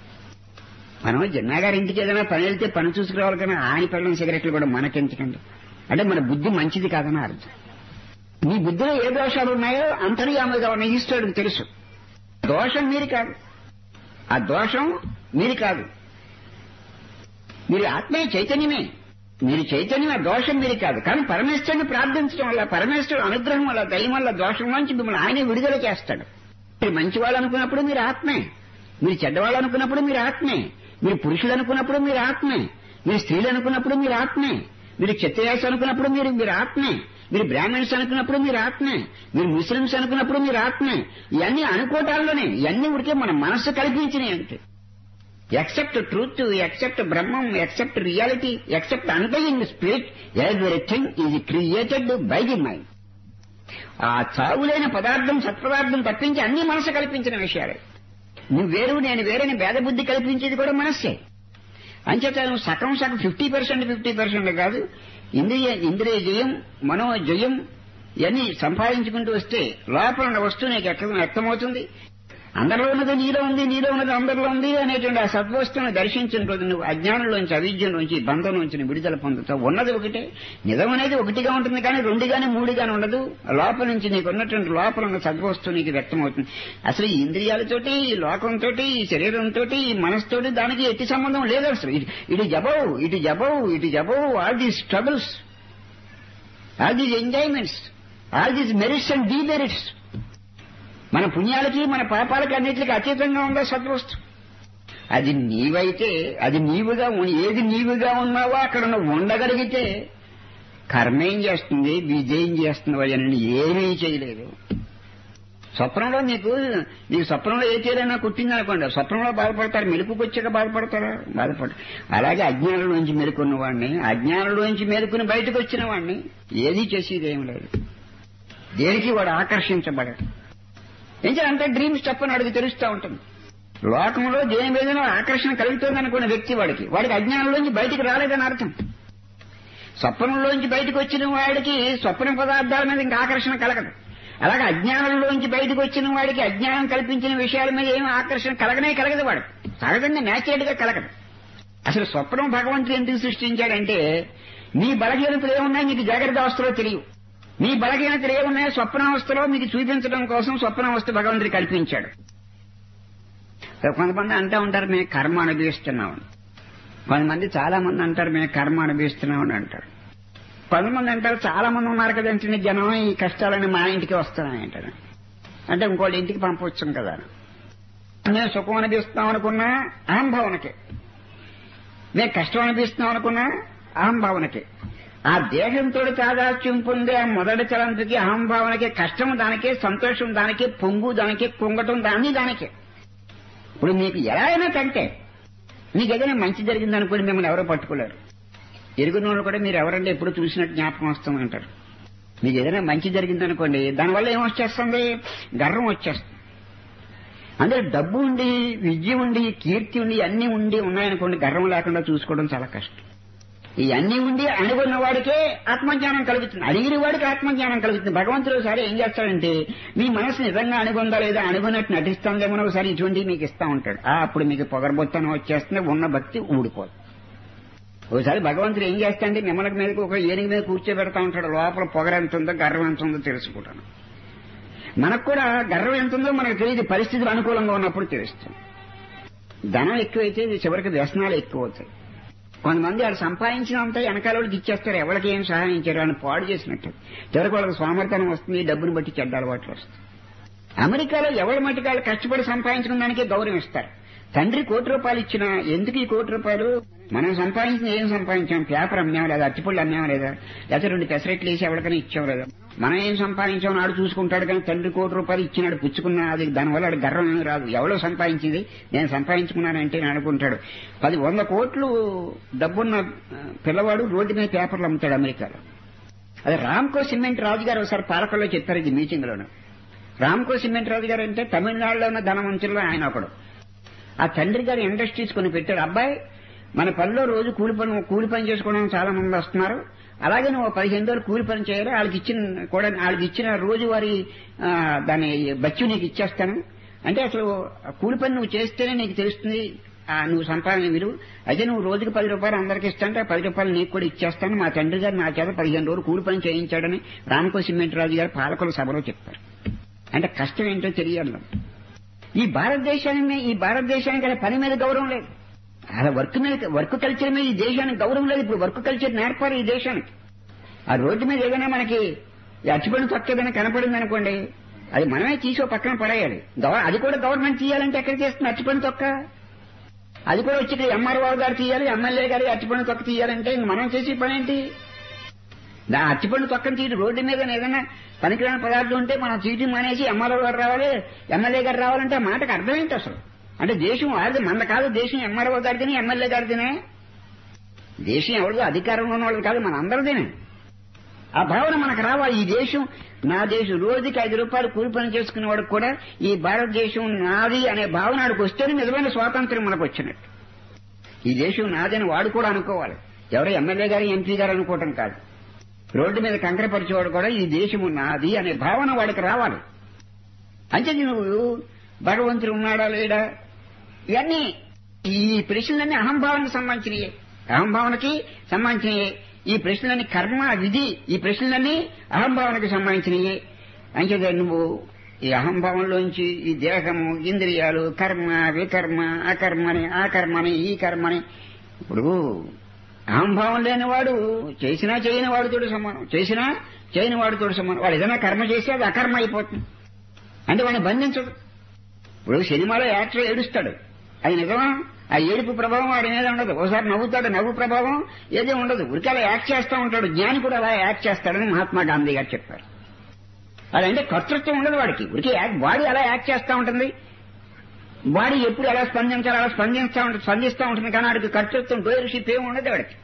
మనం జన్నా గారి ఇంటికి ఏదైనా పని వెళ్తే పని చూసుకురావాలి కానీ ఆయన పిల్లల సిగరెట్లు కూడా మనకెందుకండి అంటే మన బుద్ధి మంచిది కాదని అర్థం మీ బుద్ధిలో ఏ దోషాలు ఉన్నాయో అంతర్యాముగా ఉన్న ఈశ్వరుడికి తెలుసు దోషం మీరు కాదు ఆ దోషం మీరు కాదు మీరు ఆత్మే చైతన్యమే మీరు చైతన్యమే దోషం మీరు కాదు కానీ పరమేశ్వరుని ప్రార్థించడం వల్ల పరమేశ్వరుడు అనుగ్రహం వల్ల దయం వల్ల దోషం నుంచి మిమ్మల్ని ఆయనే విడుదల చేస్తాడు మీరు మంచివాళ్ళు అనుకున్నప్పుడు మీరు ఆత్మే మీరు చెడ్డవాళ్ళు అనుకున్నప్పుడు మీరు ఆత్మే మీరు పురుషులు అనుకున్నప్పుడు మీరు ఆత్మే మీరు స్త్రీలు అనుకున్నప్పుడు మీరు ఆత్మే మీరు క్షత్రియాస్ అనుకున్నప్పుడు మీరు మీరు ఆత్మే మీరు బ్రాహ్మణ్స్ అనుకున్నప్పుడు మీరు ఆత్మే మీరు ముస్లింస్ అనుకున్నప్పుడు మీరు ఆత్మే ఇవన్నీ అనుకోవటాల్లోనే ఇవన్నీ ఉడికే మన మనస్సు కల్పించినవి అంటే except truth except Brahmam except reality except undying spirit everything is created by the mind ఆ చావులైన పదార్థం సత్పదార్థం తప్పించి అన్ని మనసు కల్పించిన విషయాలే నువ్వు వేరు నేను వేరని భేదబుద్ధి కల్పించేది కూడా మనస్సే అంచేత నువ్వు సగం సగం ఫిఫ్టీ పర్సెంట్ ఫిఫ్టీ పర్సెంట్ కాదు ఇంద్రియ ఇంద్రియ జయం మనో జయం ఇవన్నీ సంపాదించుకుంటూ వస్తే లోపల ఉన్న వస్తువు నీకు ఎక్కడ వ్యక్తమవుతుంది అందరిలో ఉన్నది నీలో ఉంది నీలో ఉన్నది అందరిలో ఉంది అనేటువంటి ఆ సద్వస్తువును దర్శించిన రోజు నువ్వు అజ్ఞానంలోంచి అవిద్యంలోంచి బంధం నుంచి నువ్వు విడుదల పొందుతావు ఉన్నది ఒకటే నిజం అనేది ఒకటిగా ఉంటుంది కానీ రెండుగానే మూడుగానే ఉండదు లోపల నుంచి నీకు ఉన్నటువంటి లోపల ఉన్న సద్వస్తువు నీకు వ్యక్తమవుతుంది అసలు ఈ ఇంద్రియాలతోటి ఈ లోకంతో ఈ శరీరంతో ఈ మనసుతోటి దానికి ఎట్టి సంబంధం లేదు అసలు ఇటు జబవు ఇటు జబవు ఇటు జబవు all these struggles all these enjoyments all these merits and demerits మన పుణ్యాలకి మన పాపాలకి అన్నిటికీ అతీతంగా ఉందా సద్వస్తు అది నీవైతే అది నీవుగా ఉన్- ఏది నీవుగా ఉన్నావో అక్కడ నువ్వు ఉండగలిగితే కర్మ ఏం చేస్తుంది విజయం చేస్తుంది అని ఏమీ చేయలేదు స్వప్నంలో నీకు నీకు స్వప్నంలో ఏ తీరైనా కుట్టిందనుకోండి స్వప్నంలో బాధపడతారు మెలుపుకి వచ్చాక బాధపడతారా బాధపడతారు అలాగే అజ్ఞానంలోంచి మేలుకున్న వాడిని అజ్ఞానంలోంచి మేలుకుని బయటకు వచ్చిన వాడిని ఏదీ చేసేది ఏం లేదు దేనికి వాడు ఆకర్షించబడడు ఏం అంటే డ్రీమ్స్ చెప్పని వాడికి తెలుస్తూ ఉంటుంది లోకంలో దేని మీదనో ఆకర్షణ కలుగుతుంది అనుకున్న వ్యక్తి వాడికి వాడికి అజ్ఞానంలోంచి బయటికి రాలేదని అర్థం స్వప్నంలోంచి బయటకు వచ్చిన వాడికి స్వప్న పదార్థాల మీద ఇంకా ఆకర్షణ కలగదు అలాగే అజ్ఞానంలోంచి బయటకు వచ్చిన వాడికి అజ్ఞానం కల్పించిన విషయాల మీద ఏం ఆకర్షణ కలగనే కలగదు వాడు సహజంగా న్యాచురల్ గా కలగదు అసలు స్వప్నం భగవంతుడు ఎందుకు సృష్టించాడంటే నీ బలహీనతలు ఏమున్నాయి నీకు జాగ్రత్త అవస్థలో తెలియవు నీ బలహీనతలు ఏమున్నాయో స్వప్నావస్థలో మీకు చూపించడం కోసం స్వప్నావస్థ భగవంతుడు కల్పించాడు కొంతమంది అంటూ ఉంటారు మేము కర్మ అనుభవిస్తున్నామని కొంతమంది చాలా మంది అంటారు మేము కర్మ అనుభవిస్తున్నామని అంటారు కొంతమంది అంటారు చాలా మంది ఉన్నారు కదంటే జనం ఈ కష్టాలని మా ఇంటికి వస్తున్నాయి అంటారు అంటే ఇంకోళ్ళ ఇంటికి పంపవచ్చు కదా మేము సుఖం అనిపిస్తున్నాం అనుకున్నా అహంభావనకే మేము కష్టం అనిపిస్తున్నాం అనుకున్నా అహంభావనకే ఆ దేహంతో తాదాత్యం పొందే ఆ మొదటి తలంపుకి అహంభావనకి కష్టం దానికే సంతోషం దానికే పొంగు దానికే కుంగటం దాన్ని దానికే ఇప్పుడు మీకు ఎలా అయినా కంటే మీకు ఏదైనా మంచి జరిగింది అనుకోండి మిమ్మల్ని ఎవరో పట్టుకోలేరు ఎరుగున వాళ్ళు కూడా మీరు ఎవరంటే ఎప్పుడు చూసినట్టు జ్ఞాపకం వస్తుందంటారు మీకు ఏదైనా మంచి జరిగింది అనుకోండి దానివల్ల ఏమొచ్చేస్తుంది గర్వం వచ్చేస్తుంది అందులో డబ్బు ఉండి విద్య ఉండి కీర్తి ఉండి అన్ని ఉండి ఉన్నాయనుకోండి గర్వం లేకుండా చూసుకోవడం చాలా కష్టం ఈ అన్ని ఉండి అనుకున్న వాడికే ఆత్మజ్ఞానం కలుగుతుంది అడిగిన వాడికి ఆత్మజ్ఞానం కలుగుతుంది భగవంతుడు ఒకసారి ఏం చేస్తాడంటే మీ మనసు నిజంగా అనుకుందా లేదా అనుకున్నట్టు నటిస్తుందేమో ఒకసారి ఇటువంటి మీకు ఇస్తా ఉంటాడు ఆ అప్పుడు మీకు పొగరబొత్తనం వచ్చేస్తుంది ఉన్న భక్తి ఊడిపోదు ఒకసారి భగవంతుడు ఏం చేస్తాడంటే మిమ్మల్ని మీదకి ఒక ఏనుగు మీద కూర్చోబెడతా ఉంటాడు లోపల పొగర ఎంత ఉందో గర్వం ఎంత ఉందో తెలుసుకుంటాను మనకు కూడా గర్వం ఎంత ఉందో మనకు తెలియదు పరిస్థితులు అనుకూలంగా ఉన్నప్పుడు తెలుస్తుంది ధనం ఎక్కువైతే ఇది చివరికి వ్యసనాలు ఎక్కువ అవుతాయి కొంతమంది వాళ్ళు సంపాదించినంత వెనకాల వాళ్ళకి ఇచ్చేస్తారు ఎవరికి ఏం సహాయం చేయరు అని పాడు చేసినట్టు చివరికి వాళ్ళకి సోమర్థనం వస్తుంది డబ్బును బట్టి చెడ్డ అలవాట్లు వస్తాయి అమెరికాలో ఎవరి మట్టుకు వాళ్ళు కష్టపడి సంపాదించిన దానికే గౌరవం ఇస్తారు తండ్రి కోటి రూపాయలు ఇచ్చినా ఎందుకు ఈ కోటి రూపాయలు మనం సంపాదించిన ఏం సంపాదించాం పేపర్ అమ్మాం లేదా అట్టిపళ్ళు అమ్మాం లేదా లేకపోతే రెండు పెసరెట్లు వేసి ఎవరికైనా ఇచ్చాం లేదా మనం ఏం సంపాదించాం నాడు చూసుకుంటాడు కానీ తండ్రి కోటి రూపాయలు ఇచ్చినాడు పుచ్చుకున్నా అది దానివల్ల వాడు గర్వం ఏమి రాదు ఎవరో సంపాదించింది నేను సంపాదించుకున్నానంటే నేను అనుకుంటాడు పది వంద కోట్లు డబ్బున్న పిల్లవాడు రోడ్డు మీద పేపర్లు అమ్ముతాడు అమెరికాలో అదే రామ్కో సిమెంట్ రాజు గారు ఒకసారి పాలకల్లో చెప్పారు ఇది మీటింగ్ లోను రామ్కో సిమెంట్ రాజు గారు అంటే తమిళనాడులో ఉన్న ధనవంతుల్లో ఆయన ఒకడు ఆ తండ్రి గారు ఇండస్ట్రీస్ కొని పెట్టాడు అబ్బాయి మన పనిలో రోజు కూలి పని కూలి పని చేసుకోవడానికి చాలా మంది వస్తున్నారు అలాగే నువ్వు పదిహేను రోజులు కూలి పని చేయాలి వాళ్ళకి ఇచ్చిన కూడా వాళ్ళకి ఇచ్చిన రోజువారీ ఆ, దాని బచ్చు నీకు ఇచ్చేస్తాను అంటే అసలు ఆ కూలి పని నువ్వు చేస్తేనే నీకు తెలుస్తుంది ఆ, నువ్వు సంపాదన విలువ అయితే నువ్వు రోజుకి పది రూపాయలు అందరికి ఇస్తాంటే ఆ పది రూపాయలు నీకు కూడా ఇచ్చేస్తాను మా తండ్రి గారు నా చేత పదిహేను రోజులు కూలి పని చేయించాడని రామకో సిమెంట్ రాజు గారు పాలకుల సభలో చెప్పారు అంటే కష్టం ఏంటో తెలియాలి నాకు. ఈ భారతదేశాన్ని ఈ భారతదేశానికి అలా పని మీద గౌరవం లేదు అలా వర్క్ మీద వర్క్ కల్చర్ మీద ఈ దేశానికి గౌరవం లేదు ఇప్పుడు వర్క్ కల్చర్ నేర్పారు ఈ దేశానికి ఆ రోడ్డు మీద ఏదైనా మనకి ఈ అచ్చిపడి తొక్క ఏదైనా కనపడింది అనుకోండి అది మనమే తీసి ఓ పక్కన పడేయాలి గవ- అది కూడా గవర్నమెంట్ తీయాలంటే ఎక్కడ చేస్తుంది అచ్చిపడి తొక్క అది కూడా వచ్చి ఇక్కడ ఎంఆర్ఓ గారు తీయాలి ఎమ్మెల్యే గారు అచ్చిపడి తొక్క తీయాలంటే ఇంక మనం చేసే పని ఏంటి దా అచ్చిపండు పక్కన తీటి రోడ్డు మీద ఏదైనా పనికిరాని పదార్థం ఉంటే మనం చీటీ మానేసి ఎంఆర్ఓ గారు రావాలి ఎమ్మెల్యే గారు రావాలంటే ఆ మాటకు అర్థం ఏంటి అసలు అంటే దేశం వారిది మన కాదు దేశం ఎంఆర్ఓ గారిదినే ఎమ్మెల్యే గారిదినే దేశం ఎవరిదో అధికారంలో ఉన్న వాళ్ళు కాదు మన అందరిదినే ఆ భావన మనకు రావాలి ఈ దేశం నా దేశం రోజుకి ఐదు రూపాయలు కూలి పని చేసుకునే వాడికి కూడా ఈ భారతదేశం నాది అనే భావన వాడికి వస్తేనే నిజమైన స్వాతంత్ర్యం మనకు వచ్చినట్టు ఈ దేశం నాదని వాడు కూడా అనుకోవాలి ఎవరో ఎమ్మెల్యే గారు ఎంపీ గారు అనుకోవటం కాదు రోడ్డు మీద కంకరపరిచేవాడు కూడా ఈ దేశము నాది అనే భావన వాడికి రావాలి అంటే నువ్వు భగవంతుడు ఉన్నాడా లేడా ఇవన్నీ ఈ ప్రశ్నలన్నీ అహంభావనకు సంబంధించినయే అహంభావనకి సంబంధించినయే ఈ ప్రశ్నలన్నీ కర్మ విధి ఈ ప్రశ్నలన్నీ అహంభావనకు సంబంధించినయే అంచేత నువ్వు ఈ అహంభావంలోంచి ఈ దేహము ఇంద్రియాలు కర్మ వికర్మ అకర్మని ఆ కర్మని ఈ కర్మని ఇప్పుడు అహంభావం లేనివాడు చేసినా చేయని వాడితోడు సమానం చేసినా చేయని వాడితోడు సమానం వాడు ఏదైనా కర్మ చేస్తే అది అకర్మ అయిపోతుంది అంటే వాడిని బంధించదు ఇప్పుడు సినిమాలో యాక్టర్ ఏడుస్తాడు అది నిజమా ఆ ఏడుపు ప్రభావం వాడి మీద ఉండదు ఒకసారి నవ్వుతాడు నవ్వు ప్రభావం ఏదే ఉండదు ఉరికి అలా యాక్ట్ చేస్తూ ఉంటాడు జ్ఞాని కూడా అలా యాక్ట్ చేస్తాడని మహాత్మా గాంధీ గారు చెప్పారు అదంటే కర్తృత్వం ఉండదు వాడికి ఉరికి బాడీ అలా యాక్ట్ చేస్తూ ఉంటుంది బాడీ ఎప్పుడు ఎలా స్పందించాలో అలా స్పందిస్తూ ఉంటుంది స్పందిస్తూ ఉంటుంది కానీ వాడికి కర్తృత్వం డోయర్షిప్ ఏమి ఉండదు వాడికి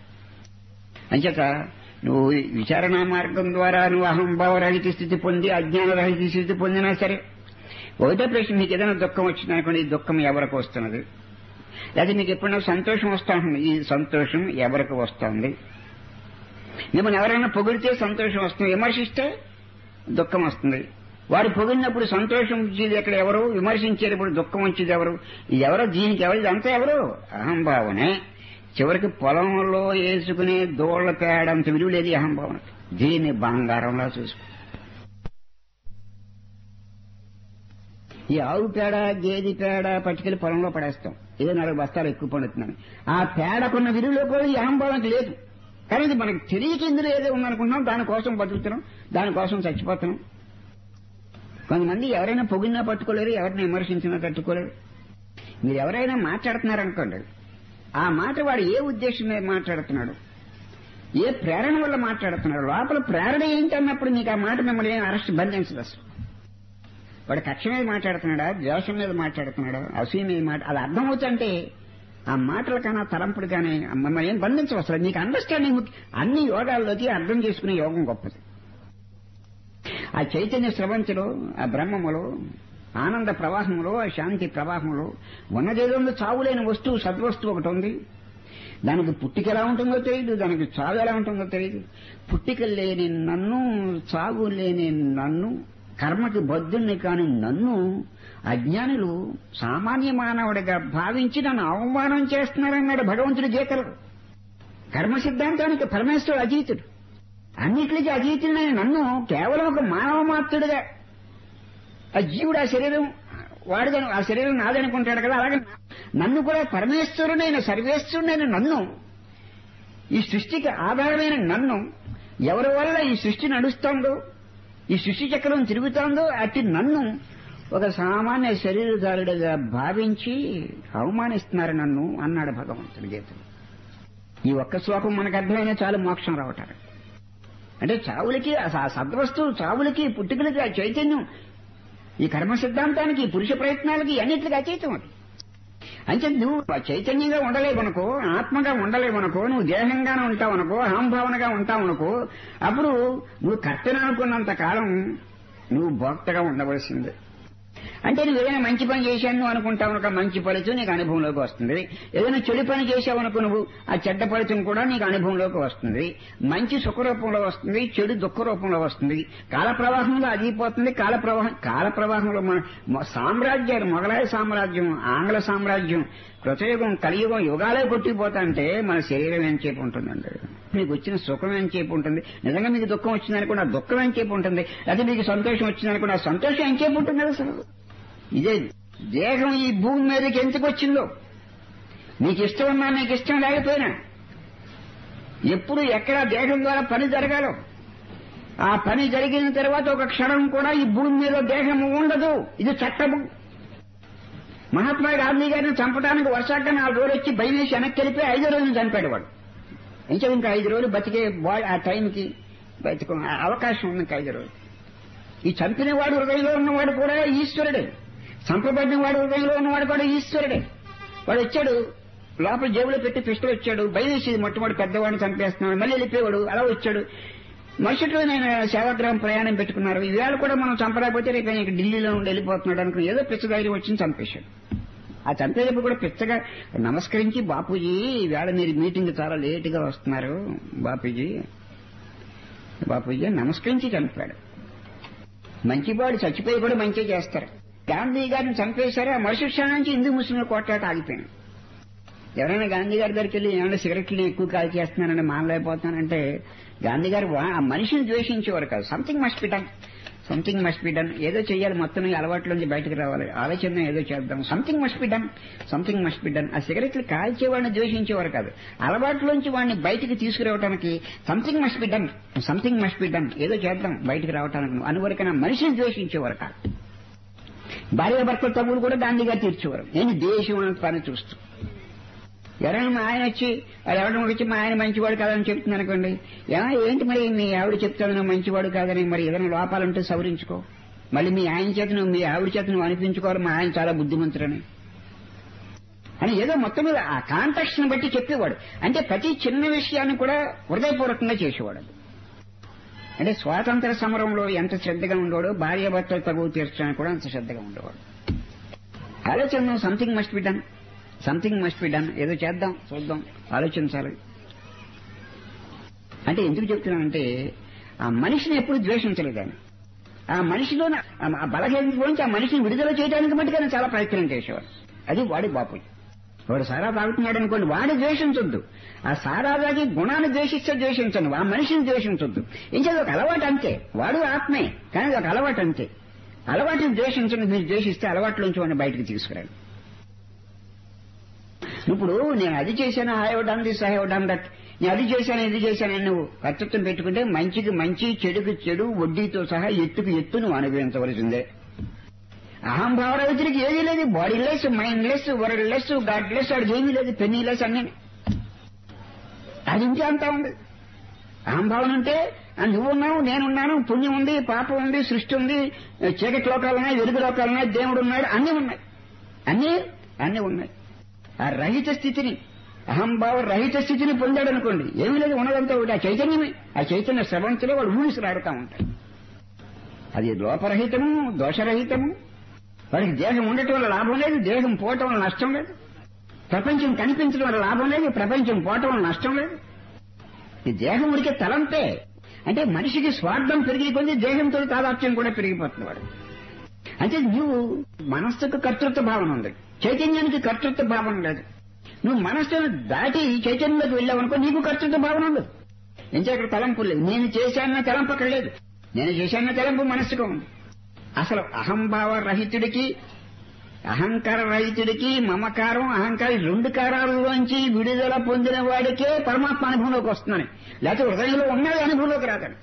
అంచేత నువ్వు విచారణ మార్గం ద్వారా నువ్వు అహంభావ రహిత స్థితి పొంది అజ్ఞాన రహిత స్థితి పొందినా సరే ఒకటే ప్రశ్న మీకు ఏదైనా దుఃఖం వచ్చిందనుకోండి ఈ దుఃఖం ఎవరికి వస్తున్నది లేదా మీకు ఎప్పుడైనా సంతోషం వస్తూ ఉంటుంది ఈ సంతోషం ఎవరికి వస్తుంది మిమ్మల్ని ఎవరైనా పొగిడితే సంతోషం వస్తుంది విమర్శిస్తే దుఃఖం వస్తుంది వారు పొగిడినప్పుడు సంతోషం వచ్చేది ఎక్కడ ఎవరు విమర్శించేటప్పుడు దుఃఖం వచ్చేది ఎవరు ఇది ఎవరో దీనికి ఎవరు ఇదంతా ఎవరు అహంభావనే చివరికి పొలంలో వేసుకునే దోళ్ల పేడంత విలువ లేదు ఈ అహంభావన దీన్ని బంగారంలా చూసుకో ఈ ఆవు పేడ గేదె పేడ పట్టుకెళ్లి పొలంలో పడేస్తాం ఏదో నాలుగు బస్తాలు ఎక్కువ పండుతున్నాను ఆ పేడకున్న విలువలో కూడా ఈ అహంభావానికి లేదు కానీ ఇది మనకి తెలియక ఇందులో ఏదో ఉందనుకుంటున్నాం దానికోసం బతుకుతున్నాం దానికోసం చచ్చిపోతున్నాం కొంతమంది ఎవరైనా పొగినా పట్టుకోలేరు ఎవరిని విమర్శించినా తట్టుకోలేరు మీరు ఎవరైనా మాట్లాడుతున్నారనుకోండి ఆ మాట వాడు ఏ ఉద్దేశం మీద మాట్లాడుతున్నాడు ఏ ప్రేరణ వల్ల మాట్లాడుతున్నాడు లోపల ప్రేరణ ఏంటి అన్నప్పుడు మీకు ఆ మాట మిమ్మల్ని ఏం అరెస్ట్ బంధించదు అసలు వాడు కక్ష మీద మాట్లాడుతున్నాడా ద్వేషం మీద మాట్లాడుతున్నాడా అసూయ మీద మాట అది అర్థమవుతుంటే ఆ మాటల కన్నా తలంపుడు కానీ మమ్మల్ని ఏం బంధించవు అసలు నీకు అండర్స్టాండింగ్ ముఖ్య- అన్ని యోగాల్లోకి అర్థం చేసుకునే యోగం గొప్పది ఆ చైతన్య స్రవంతిలో ఆ బ్రహ్మములో ఆనంద ప్రవాహంలో ఆ శాంతి ప్రవాహంలో ఉన్నదేదో ఉంది చావులేని వస్తువు సద్వస్తువు ఒకటి ఉంది దానికి పుట్టిక ఎలా ఉంటుందో తెలియదు దానికి చావు ఎలా ఉంటుందో తెలియదు పుట్టిక లేని నన్ను చావు లేని నన్ను కర్మకి బద్ధుణ్ణి కాని నన్ను అజ్ఞానులు సామాన్య మానవుడిగా భావించి నన్ను అవమానం చేస్తున్నారన్నాడు భగవంతుడి గీతలు కర్మ సిద్ధాంతానికి పరమేశ్వరుడు అజీతుడు అన్నిటికీ అజీతుడైన నన్ను కేవలం ఒక మానవ మాత్రుడుగా ఆ జీవుడు ఆ శరీరం వాడుదని ఆ శరీరం నాదనుకుంటాడు కదా అలాగే నన్ను కూడా పరమేశ్వరుడైన సర్వేశ్వరుడైన నన్ను ఈ సృష్టికి ఆధారమైన నన్ను ఎవరి వల్ల ఈ సృష్టి నడుస్తోందో ఈ సృష్టి చక్రం తిరుగుతోందో అట్టి నన్ను ఒక సామాన్య శరీరధారుడిగా భావించి అవమానిస్తున్నారు నన్ను అన్నాడు భగవంతుడి గీతలు ఈ ఒక్క శ్లోకం మనకు అర్థమైనా చాలు మోక్షం రావటానికి అంటే చావులకి ఆ సద్వస్తువు చావులకి పుట్టుకలకి ఆ చైతన్యం ఈ కర్మ సిద్ధాంతానికి ఈ పురుష ప్రయత్నాలకి అన్నిటికీ అతీతం అది అంటే నువ్వు ఆ చైతన్యంగా ఉండలేవనుకో ఆత్మగా ఉండలేవనుకో నువ్వు దేహంగానే ఉంటావనుకో అహంభావనగా ఉంటావనుకో అప్పుడు నువ్వు కర్తన అనుకున్నంత కాలం నువ్వు భోక్తగా ఉండవలసిందే అంటే నువ్వు ఏదైనా మంచి పని చేశాను నువ్వు అనుకుంటావు ఒక మంచి ఫలితం నీకు అనుభవంలోకి వస్తుంది ఏదైనా చెడు పని చేసావు అనుకో నువ్వు ఆ చెడ్డ ఫలితం కూడా నీకు అనుభవంలోకి వస్తుంది మంచి సుఖ రూపంలో వస్తుంది చెడు దుఃఖ రూపంలో వస్తుంది కాల ప్రవాహంలో అది పోతుంది కాల ప్రవాహం కాల ప్రవాహంలో మన మొ- సామ్రాజ్యాలు మొఘలాయ సామ్రాజ్యం ఆంగ్ల సామ్రాజ్యం కృతయుగం కలియుగం యుగాలే కొట్టిపోతా అంటే మన శరీరం ఏం చేపు ఉంటుందండి మీకు వచ్చిన సుఖం ఏం చేపు ఉంటుంది నిజంగా మీకు దుఃఖం వచ్చిందనుకోండి ఆ దుఃఖం ఏం చేపు ఉంటుంది అదే మీకు సంతోషం వచ్చిందనుకోండి ఆ సంతోషం ఏం చేపు ఉంటుంది అసలు ఇదే దేహం ఈ భూమి మీదకి ఎందుకు వచ్చిందో నీకు ఇష్టం ఉన్నా నీకు ఇష్టం లేకపోయినా ఎప్పుడు ఎక్కడ దేహం ద్వారా పని జరగాలో ఆ పని జరిగిన తర్వాత ఒక క్షణం కూడా ఈ భూమి మీద దేహము ఉండదు ఇది చట్టము మహాత్మా గాంధీ గారిని చంపడానికి వర్షాక నాలుగు రోజులు వచ్చి భయం వేసి వెనక్కి వెళ్ళిపోయి ఐదో రోజులు చంపాడు వాడు ఇంకా ఇంకా ఐదు రోజులు బతికే బాడీ ఆ టైంకి బతికు అవకాశం ఉంది ఇంకా ఐదు రోజులు ఈ చంపిన వాడు హృదయంలో ఉన్నవాడు కూడా ఈశ్వరుడే చంపబడిన వాడు హృదయంలో ఉన్నవాడు కూడా ఈశ్వరుడే వాడు వచ్చాడు లోపల జేబులో పెట్టి పిస్టల్ వచ్చాడు బయలుదేసి మొట్టమొదటి పెద్దవాడిని చంపేస్తున్నాడు మళ్ళీ వెళ్ళిపోయాడు అలా వచ్చాడు మరుసటి రోజు నేను సేవాగ్రహం ప్రయాణం పెట్టుకున్నారు ఈవేళ కూడా మనం చంపలేకపోతే రేపు ఆయన ఇక ఢిల్లీలో ఉండి వెళ్ళిపోతున్నాడు అనుకుని ఏదో పిచ్చ ధైర్యం వచ్చి చంపేశాడు ఆ చంపేటప్పుడు కూడా పిచ్చగా నమస్కరించి బాపూజీ ఈవేళ మీరు మీటింగ్ చాలా లేటుగా వస్తున్నారు బాపూజీ బాపూజీ అని నమస్కరించి చంపాడు మంచివాడు చచ్చిపోయి కూడా మంచి చేస్తారు గాంధీ గారిని చంపేశారు ఆ మరుసటి క్షణం నుంచి హిందూ ముస్లింల కొట్లాట ఆగిపోయింది ఎవరైనా గాంధీ గారి దగ్గరికి వెళ్ళి ఏమైనా సిగరెట్లు ఎక్కువ కాల్ చేస్తున్నానని మానలేకపోతున్నానంటే గాంధీ గారు వా- ఆ మనిషిని ద్వేషించేవారు కాదు something must be done something must be done ఏదో చెయ్యాలి మొత్తం ఈ అలవాట్లోంచి బయటకు రావాలి ఆలోచన ఏదో చేద్దాం something must be done something must be done ఆ సిగరెట్లు కాల్చేవాడిని ద్వేషించేవారు కాదు అలవాట్లోంచి వాడిని బయటికి తీసుకురావడానికి something must be done something must be done ఏదో చేద్దాం బయటకు రావడానికి అనువరకైనా మనిషిని ద్వేషించేవారు కాదు భార్య భర్తల తగులు కూడా గాంధీ గారు తీర్చేవారు నేను దేశం అనే పని చూస్తూ ఎవరైనా మా ఆయన వచ్చి అది ఎవరైనా వచ్చి మా ఆయన మంచివాడు కాదని చెప్తుంది అనుకోండి ఏమో ఏంటి మరి మీ ఆవిడ చెప్తాను నువ్వు మంచివాడు కాదని మరి ఏదైనా లోపాలుంటే సవరించుకో మళ్ళీ మీ ఆయన చేత నువ్వు మీ ఆవిడ చేత నువ్వు అనిపించుకోవాలి మా ఆయన చాలా బుద్ధిమంతుడని అని ఏదో మొత్తం మీద ఆ కాంటాక్ట్స్ ని బట్టి చెప్పేవాడు అంటే ప్రతి చిన్న విషయాన్ని కూడా హృదయపూర్వకంగా చేసేవాడు అంటే స్వాతంత్ర సమరంలో ఎంత శ్రద్ధగా ఉండేవాడో భార్యాభర్తలు తగువ తీర్చడానికి కూడా అంత శ్రద్ధగా ఉండేవాడు ఆలోచన something must be done something must be done ఏదో చేద్దాం చూద్దాం ఆలోచించాలి అంటే ఎందుకు చెప్తున్నానంటే ఆ మనిషిని ఎప్పుడు ద్వేషించలేదు ఆయన ఆ మనిషిలో ఆ బలహీనతలోంచి ఆ మనిషిని విడుదల చేయడానికి మట్టుకు ఆయన చాలా ప్రయత్నం చేసేవాడు అది వాడి బాపు వాడు సారా తాగుతున్నాడు అనుకోండి వాడిని ద్వేషించొద్దు ఆ సారా తాగి గుణాన్ని ద్వేషిస్తే ద్వేషించను ఆ మనిషిని ద్వేషించొద్దు ఇంకేది ఒక అలవాటు అంతే వాడు ఆత్మే కానీ అది ఒక అలవాటు అంతే అలవాటుని ద్వేషించండి మీరు ద్వేషిస్తే అలవాట్లోంచి వాడిని బయటకు తీసుకురండి ఇప్పుడు నేను అది చేశాను I have done this I have done that నేను అది చేశాను ఇది చేశానని నువ్వు కర్తృత్వం పెట్టుకుంటే మంచికి మంచి చెడుకు చెడు వడ్డీతో సహా ఎత్తుకు ఎత్తు నువ్వు అనుభవించవలసిందే అహంభావ రహితుడికి ఏదీ లేదు bodyless mindless worldless godless వాడికి ఏమీ లేదు పెన్నీ లెస్ అన్నీ అది ఇంకే అంతా ఉంది అహంభావన అంటే ఆ నువ్వున్నావు నేనున్నాను పుణ్యం ఉంది పాపం ఉంది సృష్టి ఉంది చీకటి లోకాలు ఉన్నాయి వెలుగు లోకాలు ఉన్నాయి దేవుడు ఉన్నాడు అన్నీ ఉన్నాయి అన్నీ అన్నీ ఉన్నాయి ఆ రహిత స్థితిని అహంభావ రహిత స్థితిని పొందాడు అనుకోండి ఏమీ లేదు ఉన్నదంతా ఒకటి ఆ చైతన్యమే ఆ చైతన్య స్రవంతిలో వాడు ఊహిసలాడుతూ ఉంటాడు అది లోపరహితము దోషరహితము వాడికి దేహం ఉండటం వల్ల లాభం లేదు దేహం పోవటం వల్ల నష్టం లేదు ప్రపంచం కనిపించడం వల్ల లాభం లేదు ప్రపంచం పోవటం వల్ల నష్టం లేదు ఈ దేహం ఉడికే తలంపే అంటే మనిషికి స్వార్థం పెరిగి కొంది దేహంతో తాదాత్మ్యం కూడా పెరిగిపోతుంది వాడు అంటే నువ్వు మనస్సుకు కర్తృత్వ భావన ఉంది చైతన్యానికి కర్తృత్వ భావన లేదు నువ్వు మనస్సును దాటి చైతన్యంలోకి వెళ్ళావనుకో నీకు కర్తృత్వ భావన ఉండదు ఇంకా అక్కడ తలంపు లేదు నేను చేశానన్న తలంపు అక్కడ లేదు నేను చేశానన్న తలంపు మనస్సుకు ఉంది అసలు అహంభావ రహితుడికి అహంకార రహితుడికి మమకారం అహంకారం ఈ రెండు కారాలలోంచి విడుదల పొందిన వాడికే పరమాత్మ అనుభవంలోకి వస్తుందని లేకపోతే హృదయంలో ఉన్నది అనుభవంలోకి రాదని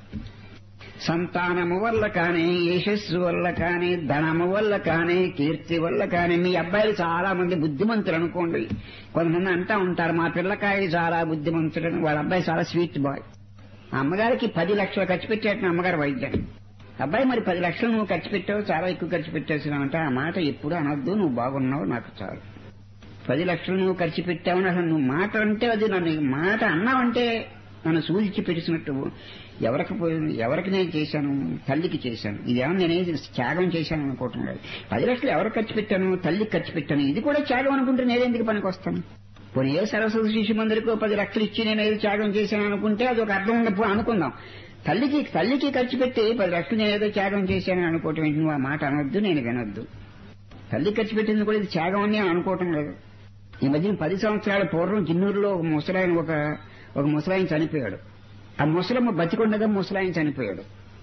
సంతానము వల్ల కానీ యశస్సు వల్ల కానీ ధనము వల్ల కానీ కీర్తి వల్ల కానీ మీ అబ్బాయిలు చాలా మంది బుద్ధిమంతులు అనుకోండి కొంతమంది అంటా ఉంటారు మా పిల్లకాయ చాలా బుద్ధిమంతుడు వాళ్ళ అబ్బాయి చాలా స్వీట్ బాయ్ ఆ అమ్మగారికి పది లక్షలు ఖర్చు పెట్టేట అమ్మగారు వైద్యం అబ్బాయి మరి పది లక్షలు నువ్వు ఖర్చు పెట్టావు చాలా ఎక్కువ ఖర్చు పెట్టేసినావు అంటే ఆ మాట ఎప్పుడు అనొద్దు నువ్వు బాగున్నావు నాకు చాలు పది లక్షలు నువ్వు ఖర్చు పెట్టావు అసలు నువ్వు మాట అంటే అది నన్ను మాట అన్నావంటే నన్ను సూచించి పెట్టినట్టు ఎవరికి పోయి- ఎవరికి నేను చేశాను తల్లికి చేశాను ఇదేమన్నా నేనేది త్యాగం చేశాను అనుకోవటం లేదు పది లక్షలు ఎవరికి ఖర్చు పెట్టాను తల్లికి ఖర్చు పెట్టాను ఇది కూడా త్యాగం అనుకుంటే నేనెందుకు పనికి వస్తాను పోనీ ఏ సరస్వతి శిశు మందిరికి పది లక్షలు ఇచ్చి నేను ఏదో త్యాగం చేశాను అనుకుంటే అది ఒక అర్థం ఉన్నప్పుడు అనుకుందాం తల్లికి తల్లికి ఖర్చు పెట్టి పది లక్షలు నేను ఏదో త్యాగం చేశాను అనుకోవటం ఏంటి నువ్వు ఆ మాట అనొద్దు నేను వినొద్దు తల్లి ఖర్చు పెట్టింది కూడా ఇది త్యాగం అని నేను అనుకోవటం లేదు ఈ మధ్య పది సంవత్సరాల పూర్వం జిన్నూరులో ఒక ముసలాయన ఒక ఒక ముసలాయన చనిపోయాడు ఆ ముసలమ్మ బతికొండగా ముసలాయన చనిపోయాడు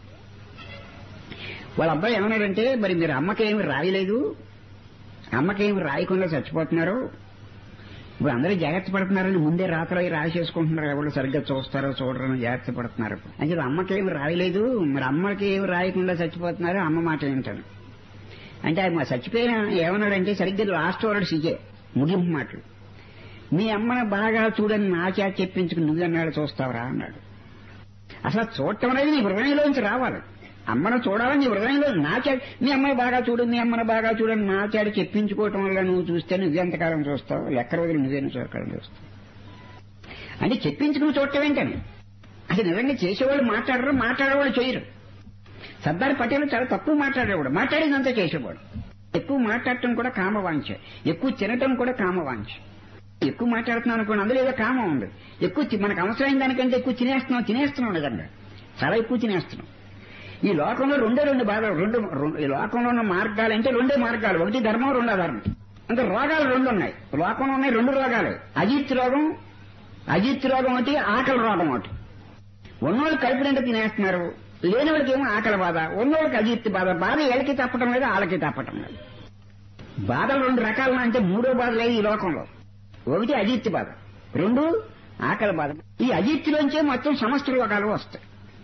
వాళ్ళ అబ్బాయి ఏమన్నాడంటే మరి మీరు అమ్మకేమి రాయలేదు అమ్మకేమి రాయకుండా చచ్చిపోతున్నారు ఇప్పుడు అందరూ జాగ్రత్త పడుతున్నారని ముందే రాత్రి అయి రాసేసుకుంటున్నారు ఎవరు సరిగ్గా చూస్తారో చూడరని జాగ్రత్త పడుతున్నారు అంటే అమ్మకేమి రాయలేదు మరి అమ్మకి ఏమి రాయకుండా చచ్చిపోతున్నారు అమ్మ మాట వింటాను అంటే ఆయన మా చచ్చిపోయిన ఏమన్నాడంటే సరిగ్గా లాస్ట్ వర్డ్స్ ఇదే ముగింపు మాటలు మీ అమ్మని బాగా చూడని నా చేత చెప్పించుకుని నువ్వెన్నాడు చూస్తావరా అన్నాడు అసలు చూడటం అనేది నీ హృదయంలోంచి రావాలి అమ్మను చూడాలని నీ హృదయంలో నా చేత మీ అమ్మాయి బాగా చూడు మీ అమ్మని బాగా చూడని నా చేత చెప్పించుకోవటం వల్ల నువ్వు చూస్తే నువ్వెంతకాలం చూస్తావు లెక్క రోజులు నువ్వేను చూడకాలం చూస్తావు అంటే చెప్పించుకుని చూడటం ఏంటని అసలు నిజంగా చేసేవాళ్ళు మాట్లాడరు మాట్లాడేవాళ్ళు చేయరు సర్దార్ పటేల్ చాలా తక్కువ మాట్లాడేవాడు మాట్లాడేదంతా చేసేవాడు ఎక్కువ మాట్లాడటం కూడా కామవాంఛ ఎక్కువ తినటం కూడా కామవాంఛ ఎక్కువ మాట్లాడుతున్నాం అనుకోండి అందులో ఏదో కామం ఉంది ఎక్కువ తి- మనకు అవసరమైన దానికంటే ఎక్కువ తినేస్తున్నాం తినేస్తున్నాం నిజంగా చాలా ఎక్కువ తినేస్తున్నాం ఈ లోకంలో రెండే రెండు బాధలు రెండు రెండు- ఈ లోకంలో ఉన్న మార్గాలు అంటే రెండే మార్గాలు ఒకటి ధర్మం రెండు అధర్మం అంటే రోగాలు రెండు ఉన్నాయి లోకంలో ఉన్నాయి రెండు రోగాలు అజిత్ రోగం అజిత్ రోగం ఒకటి ఆకలి రోగం ఒకటి ఉన్నోళ్ళు కడుపు నిండా తినేస్తున్నారు లేని వాళ్ళకి ఏమో ఆకలి బాధ ఉన్నోళ్ళకి అజిత్ బాధ బాధ ఏళ్ళకి తప్పటం లేదు వాళ్ళకి తప్పటం లేదు బాధలు రెండు రకాలు అంటే మూడో బాధ లేదు ఈ లోకంలో ఒకటి అజిత్ బాధ రెండు ఆకలి బాధ ఈ అజిత్తులోంచే మొత్తం సమస్త రోగాలు వస్తాయి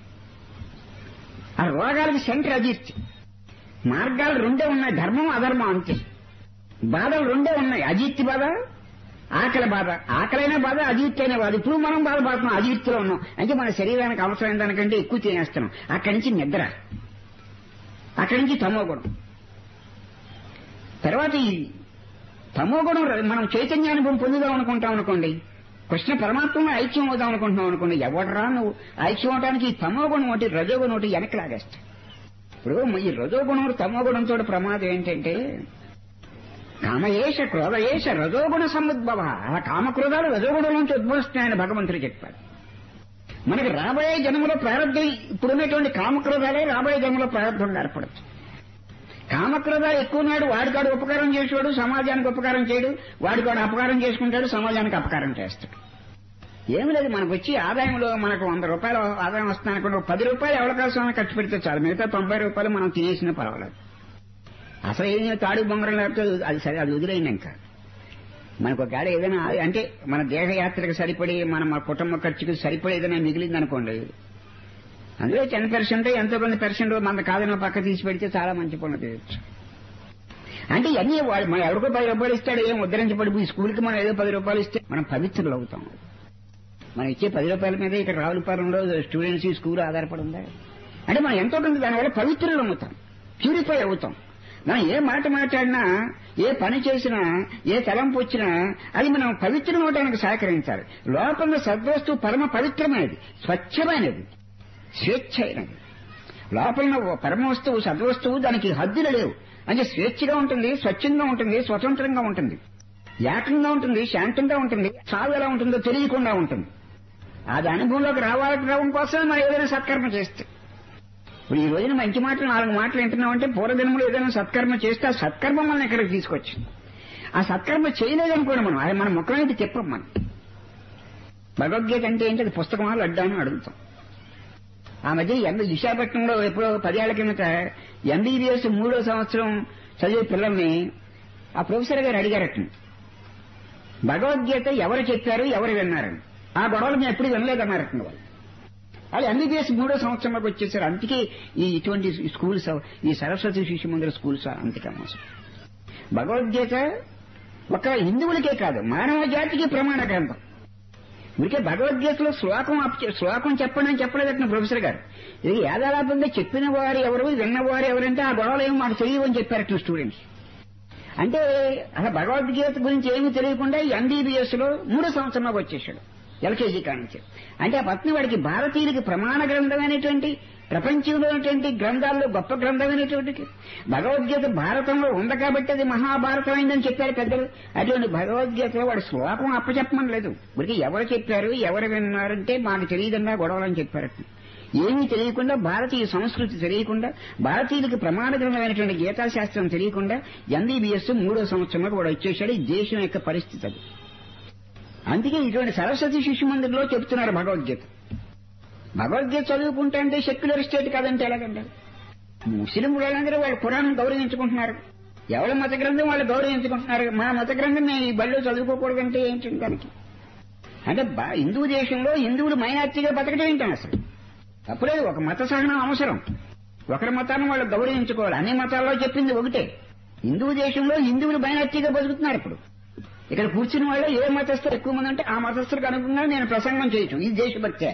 ఆ రోగాలకి సెంటర్ అజిత్ మార్గాలు రెండే ఉన్నాయి ధర్మం అధర్మం అంతే బాధలు రెండే ఉన్నాయి అజిత్ బాధ ఆకలి బాధ ఆకలైన బాధ అజీర్తి అయిన బాధ ఇప్పుడు మనం బాధపడుతున్నాం అజీర్తిలో ఉన్నాం అంటే మన శరీరానికి అవసరమైన దానికంటే ఎక్కువ తినేస్తున్నాం అక్కడి నుంచి నిద్ర అక్కడి నుంచి తమో గుణం తర్వాత ఈ తమో గుణం ర- మనం చైతన్యానుభవం పొందుదాం అనుకుంటాం అనుకోండి కృష్ణ పరమాత్మలో ఐక్యం అవుదాం అనుకుంటున్నాం అనుకోండి ఎవడరా నువ్వు ఐక్యం అవడానికి ఈ తమో గుణం ఒకటి రజోగుణం ఒకటి వెనక్కి లాగేస్తా ఇప్పుడు ఈ రజోగుణం తమో గుణంతో ప్రమాదం ఏంటంటే కామయేష క్రోధయేష రజోగుణ సముద్భవ ఆ కామక్రోధాలు రజోగుణం నుంచి ఉద్భవిస్తున్నాయని భగవంతుడు చెప్పాడు మనకి రాబోయే జన్మలో ప్రారంభం ఇప్పుడున్నటువంటి కామక్రోధాలే రాబోయే జన్మలో ప్రారంభంగా ఏర్పడచ్చు కామక్రోధాలు ఎక్కువ నాడు వాడికాడు ఉపకారం చేసేవాడు సమాజానికి ఉపకారం చేయడు వాడికాడు అపకారం చేసుకుంటాడు సమాజానికి అపకారం చేస్తాడు ఏమి లేదు మనకు వచ్చి ఆదాయంలో మనకు వంద రూపాయలు ఆదాయం వస్తుంది అనుకోండి ఒక పది రూపాయలు ఎవరి కోసమైనా ఖర్చు పెడితే చాలు మిగతా తొంభై రూపాయలు మనం తినేసినా పర్వాలేదు అసలు ఏం తాడు బొంగరం లేకపోతే అది సరే అది వదిలేయండి ఇంకా మనకు ఒక ఏదైనా అంటే మన దేహయాత్రకు సరిపడి మన మన కుటుంబ ఖర్చుకు సరిపడి ఏదైనా మిగిలింది అనుకోండి అందులో టెన్ పర్సెంట్ ఎంతో కొంత పర్సెంట్ మన కాదన పక్క తీసి పెడితే చాలా మంచి పనులు చేయొచ్చు అంటే ఇవన్నీ వాడు మనం ఎవరికో పది రూపాయలు ఇస్తాడు ఏం ఉద్ధరించబడి ఈ స్కూల్కి మనం ఏదో పది రూపాయలు ఇస్తే మనం పవిత్రులు అవుతాం మనం ఇచ్చే పది రూపాయల మీద ఇక్కడ రావులపాలెంలో స్టూడెంట్స్ ఈ స్కూల్ ఆధారపడి ఉందా అంటే మనం ఎంతో కొంత దానివల్ల పవిత్రులు అవుతాం ప్యూరిఫై అవుతాం మనం ఏ మాట మాట్లాడినా ఏ పని చేసినా ఏ తలంపు వచ్చినా అది మనం పవిత్రం అవడానికి సహకరించాలి లోపల సద్వస్తువు పరమ పవిత్రమైనది స్వచ్ఛమైనది స్వేచ్ఛ అయినది లోపల పరమ వస్తువు సద్వస్తువు దానికి హద్దులు లేవు అంటే స్వేచ్ఛగా ఉంటుంది స్వచ్ఛంగా ఉంటుంది స్వతంత్రంగా ఉంటుంది ఏకంగా ఉంటుంది శాంతంగా ఉంటుంది చావు ఎలా ఉంటుందో తెలియకుండా ఉంటుంది అది అనుభవంలోకి రావాలని రావడం కోసమే మనం ఏదైనా సత్కర్మ చేస్తే ఇప్పుడు ఈ రోజున మంచి మాటలు నాలుగు మాటలు వింటున్నామంటే పూర్వదినంలో ఏదైనా సత్కర్మ చేస్తే ఆ సత్కర్మ మనల్ని ఇక్కడికి తీసుకొచ్చింది ఆ సత్కర్మ చేయలేదనుకోండి మనం అది మన ముఖమైతే చెప్పం మనం భగవద్గీత అంటే ఏంటి అది పుస్తకమా లడ్డా అని అడుగుతాం ఆ మధ్య ఎంబీ విశాఖపట్నంలో ఎప్పుడో పదేళ్ల కిందట ఎంబీబీఎస్ మూడో సంవత్సరం చదివే పిల్లల్ని ఆ ప్రొఫెసర్ గారు అడిగారట భగవద్గీత ఎవరు చెప్పారు ఎవరు విన్నారని ఆ గొడవలు మేము ఎప్పుడు వినలేదన్నారట వాళ్ళు వాళ్ళు ఎంబీబీఎస్ మూడో సంవత్సరంలోకి వచ్చేసారు అందుకే ఈ ఇటువంటి స్కూల్స్ ఈ సరస్వతి శిశు మందిర స్కూల్స్ అంతకీ మోసం భగవద్గీత ఒక హిందువులకే కాదు మానవ జాతికి ప్రమాణ గ్రంథం ఊరికే భగవద్గీతలో శ్లోకం అప్- శ్లోకం చెప్పండి అని చెప్పలేదట ప్రొఫెసర్ గారు ఇది యాదాలాపంగా చెప్పిన వారు ఎవరు విన్నవారు ఎవరంటే ఆ గొడవలు ఏమో మాకు తెలియవు అని చెప్పారట స్టూడెంట్స్ అంటే అసలు భగవద్గీత గురించి ఏమీ తెలియకుండా ఎంబీబీఎస్ లో మూడో సంవత్సరంలోకి వచ్చేసాడు ఎల్కేజీ కానించి అంటే ఆ పత్ని వాడికి భారతీయులకి ప్రమాణ గ్రంథమైనటువంటి ప్రపంచంలో ఉన్నటువంటి గ్రంథాల్లో గొప్ప గ్రంథమైనటువంటి భగవద్గీత భారతంలో ఉంది కాబట్టి అది మహాభారతం అయిందని చెప్పారు పెద్దలు అటువంటి భగవద్గీత వాడు శ్లోకం అప్పచెప్పమని లేదు ఊరికి ఎవరు చెప్పారు ఎవరు విన్నారంటే మాకు తెలియదన్నా గొడవలని చెప్పారట ఏమీ తెలియకుండా భారతీయ సంస్కృతి తెలియకుండా భారతీయులకు ప్రమాణ గ్రంథమైనటువంటి గీతాశాస్త్రం తెలియకుండా ఎంబీబీఎస్ మూడో సంవత్సరంలో కూడా వచ్చేసాడు ఈ దేశం యొక్క పరిస్థితి అది అందుకే ఇటువంటి సరస్వతి శిశు మందిర్లో చెప్తున్నారు భగవద్గీత భగవద్గీత చదువుకుంటే అంటే సెక్యులర్ స్టేట్ కాదంటే ఎలాగంటారు ముస్లిం వాళ్ళందరూ వాళ్ళ పురాణం గౌరవించుకుంటున్నారు ఎవరి మత గ్రంథం వాళ్ళు గౌరవించుకుంటున్నారు మా మత గ్రంథం మేము ఈ బడిలో చదువుకోకూడదంటే ఏంటి దానికి అంటే బా- హిందూ దేశంలో హిందువులు మైనార్టీగా బతకడం ఏంటని అసలు అప్పుడే ఒక మత సహనం అవసరం ఒకరి మతాన్ని వాళ్ళు గౌరవించుకోవాలి అన్ని మతాల్లో చెప్పింది ఒకటే హిందూ దేశంలో హిందువులు మైనార్టీగా బతుకుతున్నారు ఇప్పుడు ఇక్కడ కూర్చున్న వాళ్ళు ఏ మతస్థులు ఎక్కువ మంది అంటే ఆ మతస్థులకు అనుగుణంగా నేను ప్రసంగం చేయొచ్చు ఇది దేశభక్తే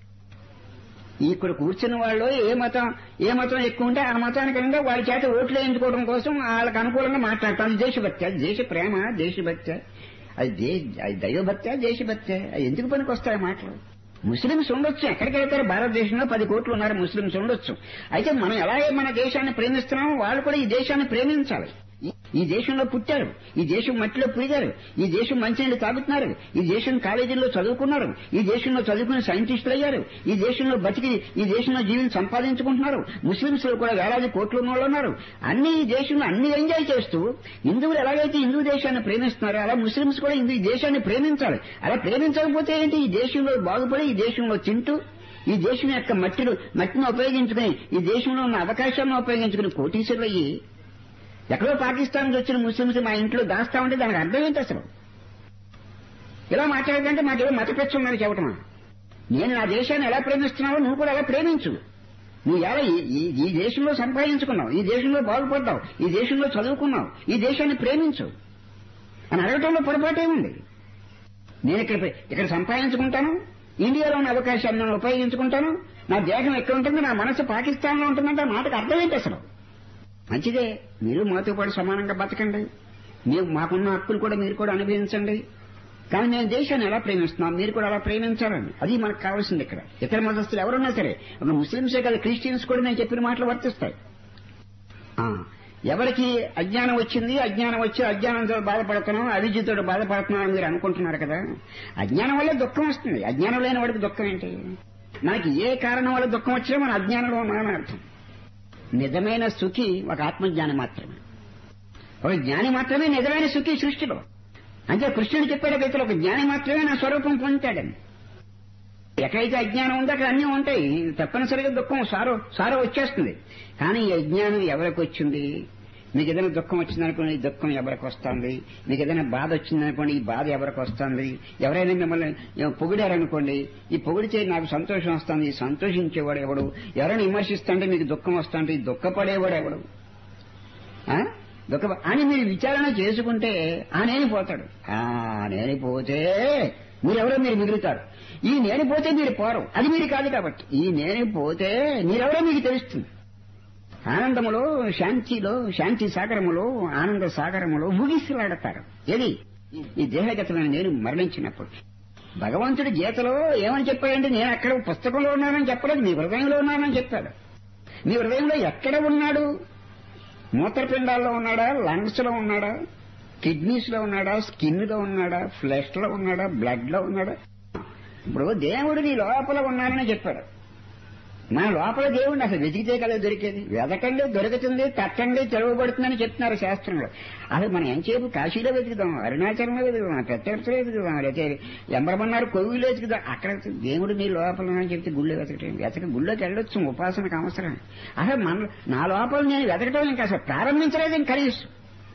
ఇక్కడ కూర్చున్న వాళ్ళు ఏ మతం ఏ మతం ఎక్కువ ఉంటే ఆ మతానికి అనుగుణంగా వాళ్ళ చేత ఓట్లు వేయించుకోవడం కోసం వాళ్ళకి అనుకూలంగా మాట్లాడతాం అది దేశభక్తి అది దేశ ప్రేమ దేశభక్తి అది దే అది దైవభక్తి దేశభక్తి అది ఎందుకు పనికి వస్తాయి మాటలు ముస్లింస్ ఉండొచ్చు ఎక్కడికి వెళ్తారు భారతదేశంలో పది కోట్లు ఉన్నారు ముస్లింస్ ఉండొచ్చు అయితే మనం ఎలాగే మన దేశాన్ని ప్రేమిస్తున్నామో వాళ్ళు కూడా ఈ దేశాన్ని ప్రేమించాలి ఈ- ఈ దేశంలో పుట్టారు ఈ దేశం మట్టిలో పురిగారు ఈ దేశం మంచినీళ్ళు తాగుతున్నారు ఈ దేశం కాలేజీల్లో చదువుకున్నారు ఈ దేశంలో చదువుకుని సైంటిస్టులు అయ్యారు ఈ దేశంలో బతికి ఈ దేశంలో జీవిని సంపాదించుకుంటున్నారు ముస్లింస్ కూడా వేలాది కోట్లు ఉన్న వాళ్ళు ఉన్నారు అన్ని ఈ దేశంలో అన్ని ఎంజాయ్ చేస్తూ హిందువులు ఎలాగైతే హిందూ దేశాన్ని ప్రేమిస్తున్నారో అలా ముస్లింస్ కూడా హిందూ ఈ దేశాన్ని ప్రేమించాలి అలా ప్రేమించకపోతే ఏంటి ఈ దేశంలో బాగుపడి ఈ దేశంలో తింటూ ఈ దేశం యొక్క మట్టిలు మట్టిని ఉపయోగించుకుని ఈ దేశంలో ఉన్న అవకాశాలను ఉపయోగించుకుని కోటీశ్వరులు అయ్యి ఎక్కడో పాకిస్తాన్ నుంచి వచ్చిన ముస్లింస్ మా ఇంట్లో దాస్తా ఉంటే దానికి అర్థం ఏంటి అసలు ఇలా మాట్లాడదంటే మాకేదో మత పెచ్చు ఉందని చెప్పటమా నేను నా దేశాన్ని ఎలా ప్రేమిస్తున్నావో నువ్వు కూడా అలా ప్రేమించు నువ్వు ఎలా ఈ- ఈ- ఈ దేశంలో సంపాదించుకున్నావు ఈ దేశంలో బాగుపడ్డావు ఈ దేశంలో చదువుకున్నావు ఈ దేశాన్ని ప్రేమించు అని అడగటంలో పొరపాటు ఏముంది నేను ఇక్కడ ఇక్కడ సంపాదించుకుంటాను ఇండియాలో ఉన్న అవకాశాన్ని నేను ఉపయోగించుకుంటాను నా దేశం ఎక్కడ ఉంటుంది నా మనసు పాకిస్తాన్ లో ఉంటుందంటే ఆ మాటకు అర్థం ఏంటి అసలు మంచిదే మీరు మాతో పాటు సమానంగా బతకండి మేము మాకున్న హక్కులు కూడా మీరు కూడా అనుభవించండి కానీ మేము దేశాన్ని ఎలా ప్రేమిస్తున్నాం మీరు కూడా అలా ప్రేమించాలని అది మనకు కావాల్సింది ఇక్కడ ఇతర మతస్థులు ఎవరున్నా సరే ఒక ముస్లింసే కదా క్రిస్టియన్స్ కూడా నేను చెప్పిన మాటలు వర్తిస్తాయి ఆ, ఎవరికి అజ్ఞానం వచ్చింది అజ్ఞానం వచ్చి అజ్ఞానంతో బాధపడుతున్నాం అవిద్యతో బాధపడుతున్నాం అని మీరు అనుకుంటున్నారు కదా అజ్ఞానం వల్లే దుఃఖం వస్తుంది అజ్ఞానం లేని వాడికి దుఃఖం ఏంటి మనకి ఏ కారణం వల్ల దుఃఖం వచ్చినా మన అజ్ఞానంలో ఉన్నామని అర్థం నిజమైన సుఖి ఒక ఆత్మజ్ఞాని మాత్రమే ఒక జ్ఞాని మాత్రమే నిజమైన సుఖి సృష్టిలో అంటే కృష్ణుడు చెప్పాడు గీతలో ఒక జ్ఞాని మాత్రమే నా స్వరూపం పొందుతాడని ఎక్కడైతే అజ్ఞానం ఉందో అక్కడ అన్నీ ఉంటాయి తప్పనిసరిగా దుఃఖం సారో సారో వచ్చేస్తుంది కానీ ఈ అజ్ఞానం ఎవరికి వచ్చింది మీకు ఏదైనా దుఃఖం వచ్చిందనుకోండి ఈ దుఃఖం ఎవరికి వస్తుంది మీకు ఏదైనా బాధ వచ్చిందనుకోండి ఈ బాధ ఎవరికి వస్తుంది ఎవరైనా మిమ్మల్ని ఏమో పొగిడారనుకోండి ఈ పొగిడితే నాకు సంతోషం వస్తుంది ఈ సంతోషించేవాడు ఎవడు ఎవరైనా విమర్శిస్తుంటే మీకు దుఃఖం వస్తుంటే ఈ దుఃఖపడేవాడు ఎవడు ఆ? దుఃఖ అని మీరు విచారణ చేసుకుంటే ఆ నేను పోతాడు ఆ నేను పోతే మీరెవరో మీరు మిగులుతారు ఈ నేను పోతే మీరు పోరు అది మీరు కాదు కాబట్టి ఈ నేను పోతే మీరెవరో మీకు తెలుస్తుంది ఆనందములో శాంతిలో శాంతి సాగరములో ఆనంద సాగరములో ముగిసిలాడతారు ఏది ఈ దేహగతమైన నేను మరణించినప్పుడు భగవంతుడి గీతలో ఏమని చెప్పాడంటే నేను అక్కడ పుస్తకంలో ఉన్నానని చెప్పలేదు మీ హృదయంలో ఉన్నానని చెప్పాడు మీ హృదయంలో ఎక్కడ ఉన్నాడు మూత్రపిండాల్లో ఉన్నాడా లంగ్స్ లో ఉన్నాడా కిడ్నీస్ లో ఉన్నాడా స్కిన్ లో ఉన్నాడా ఫ్లెష్ లో ఉన్నాడా బ్లడ్ లో ఉన్నాడా ఇప్పుడు దేవుడు నీ లోపల ఉన్నానని చెప్పాడు మన లోపల దేవుడిని అసలు వెతికితే కదా దొరికేది వెతకండి దొరుకుతుంది తట్టండి తెరవబడుతుందని చెప్తున్నారు శాస్త్రంలో అసలు మనం ఎంతసేపు కాశీలో వెతుకుదాం అరుణాచలంలో వెతుకుదాం ప్రత్యక్షలో వెతుకుదాం లేకపోతే ఎంబరమన్నారు కొవ్వులో వెతుకుదాం అక్కడ దేవుడు నీ లోపల ఉన్నానని చెప్తే గుళ్ళో వెతకటం వెతక గుళ్ళోకి వెళ్ళొచ్చు ఉపాసనకు అవసరం అసలు మన నా లోపల నేను వెతకటం ఇంకా అసలు ప్రారంభించలేదు ఇంక కనీసం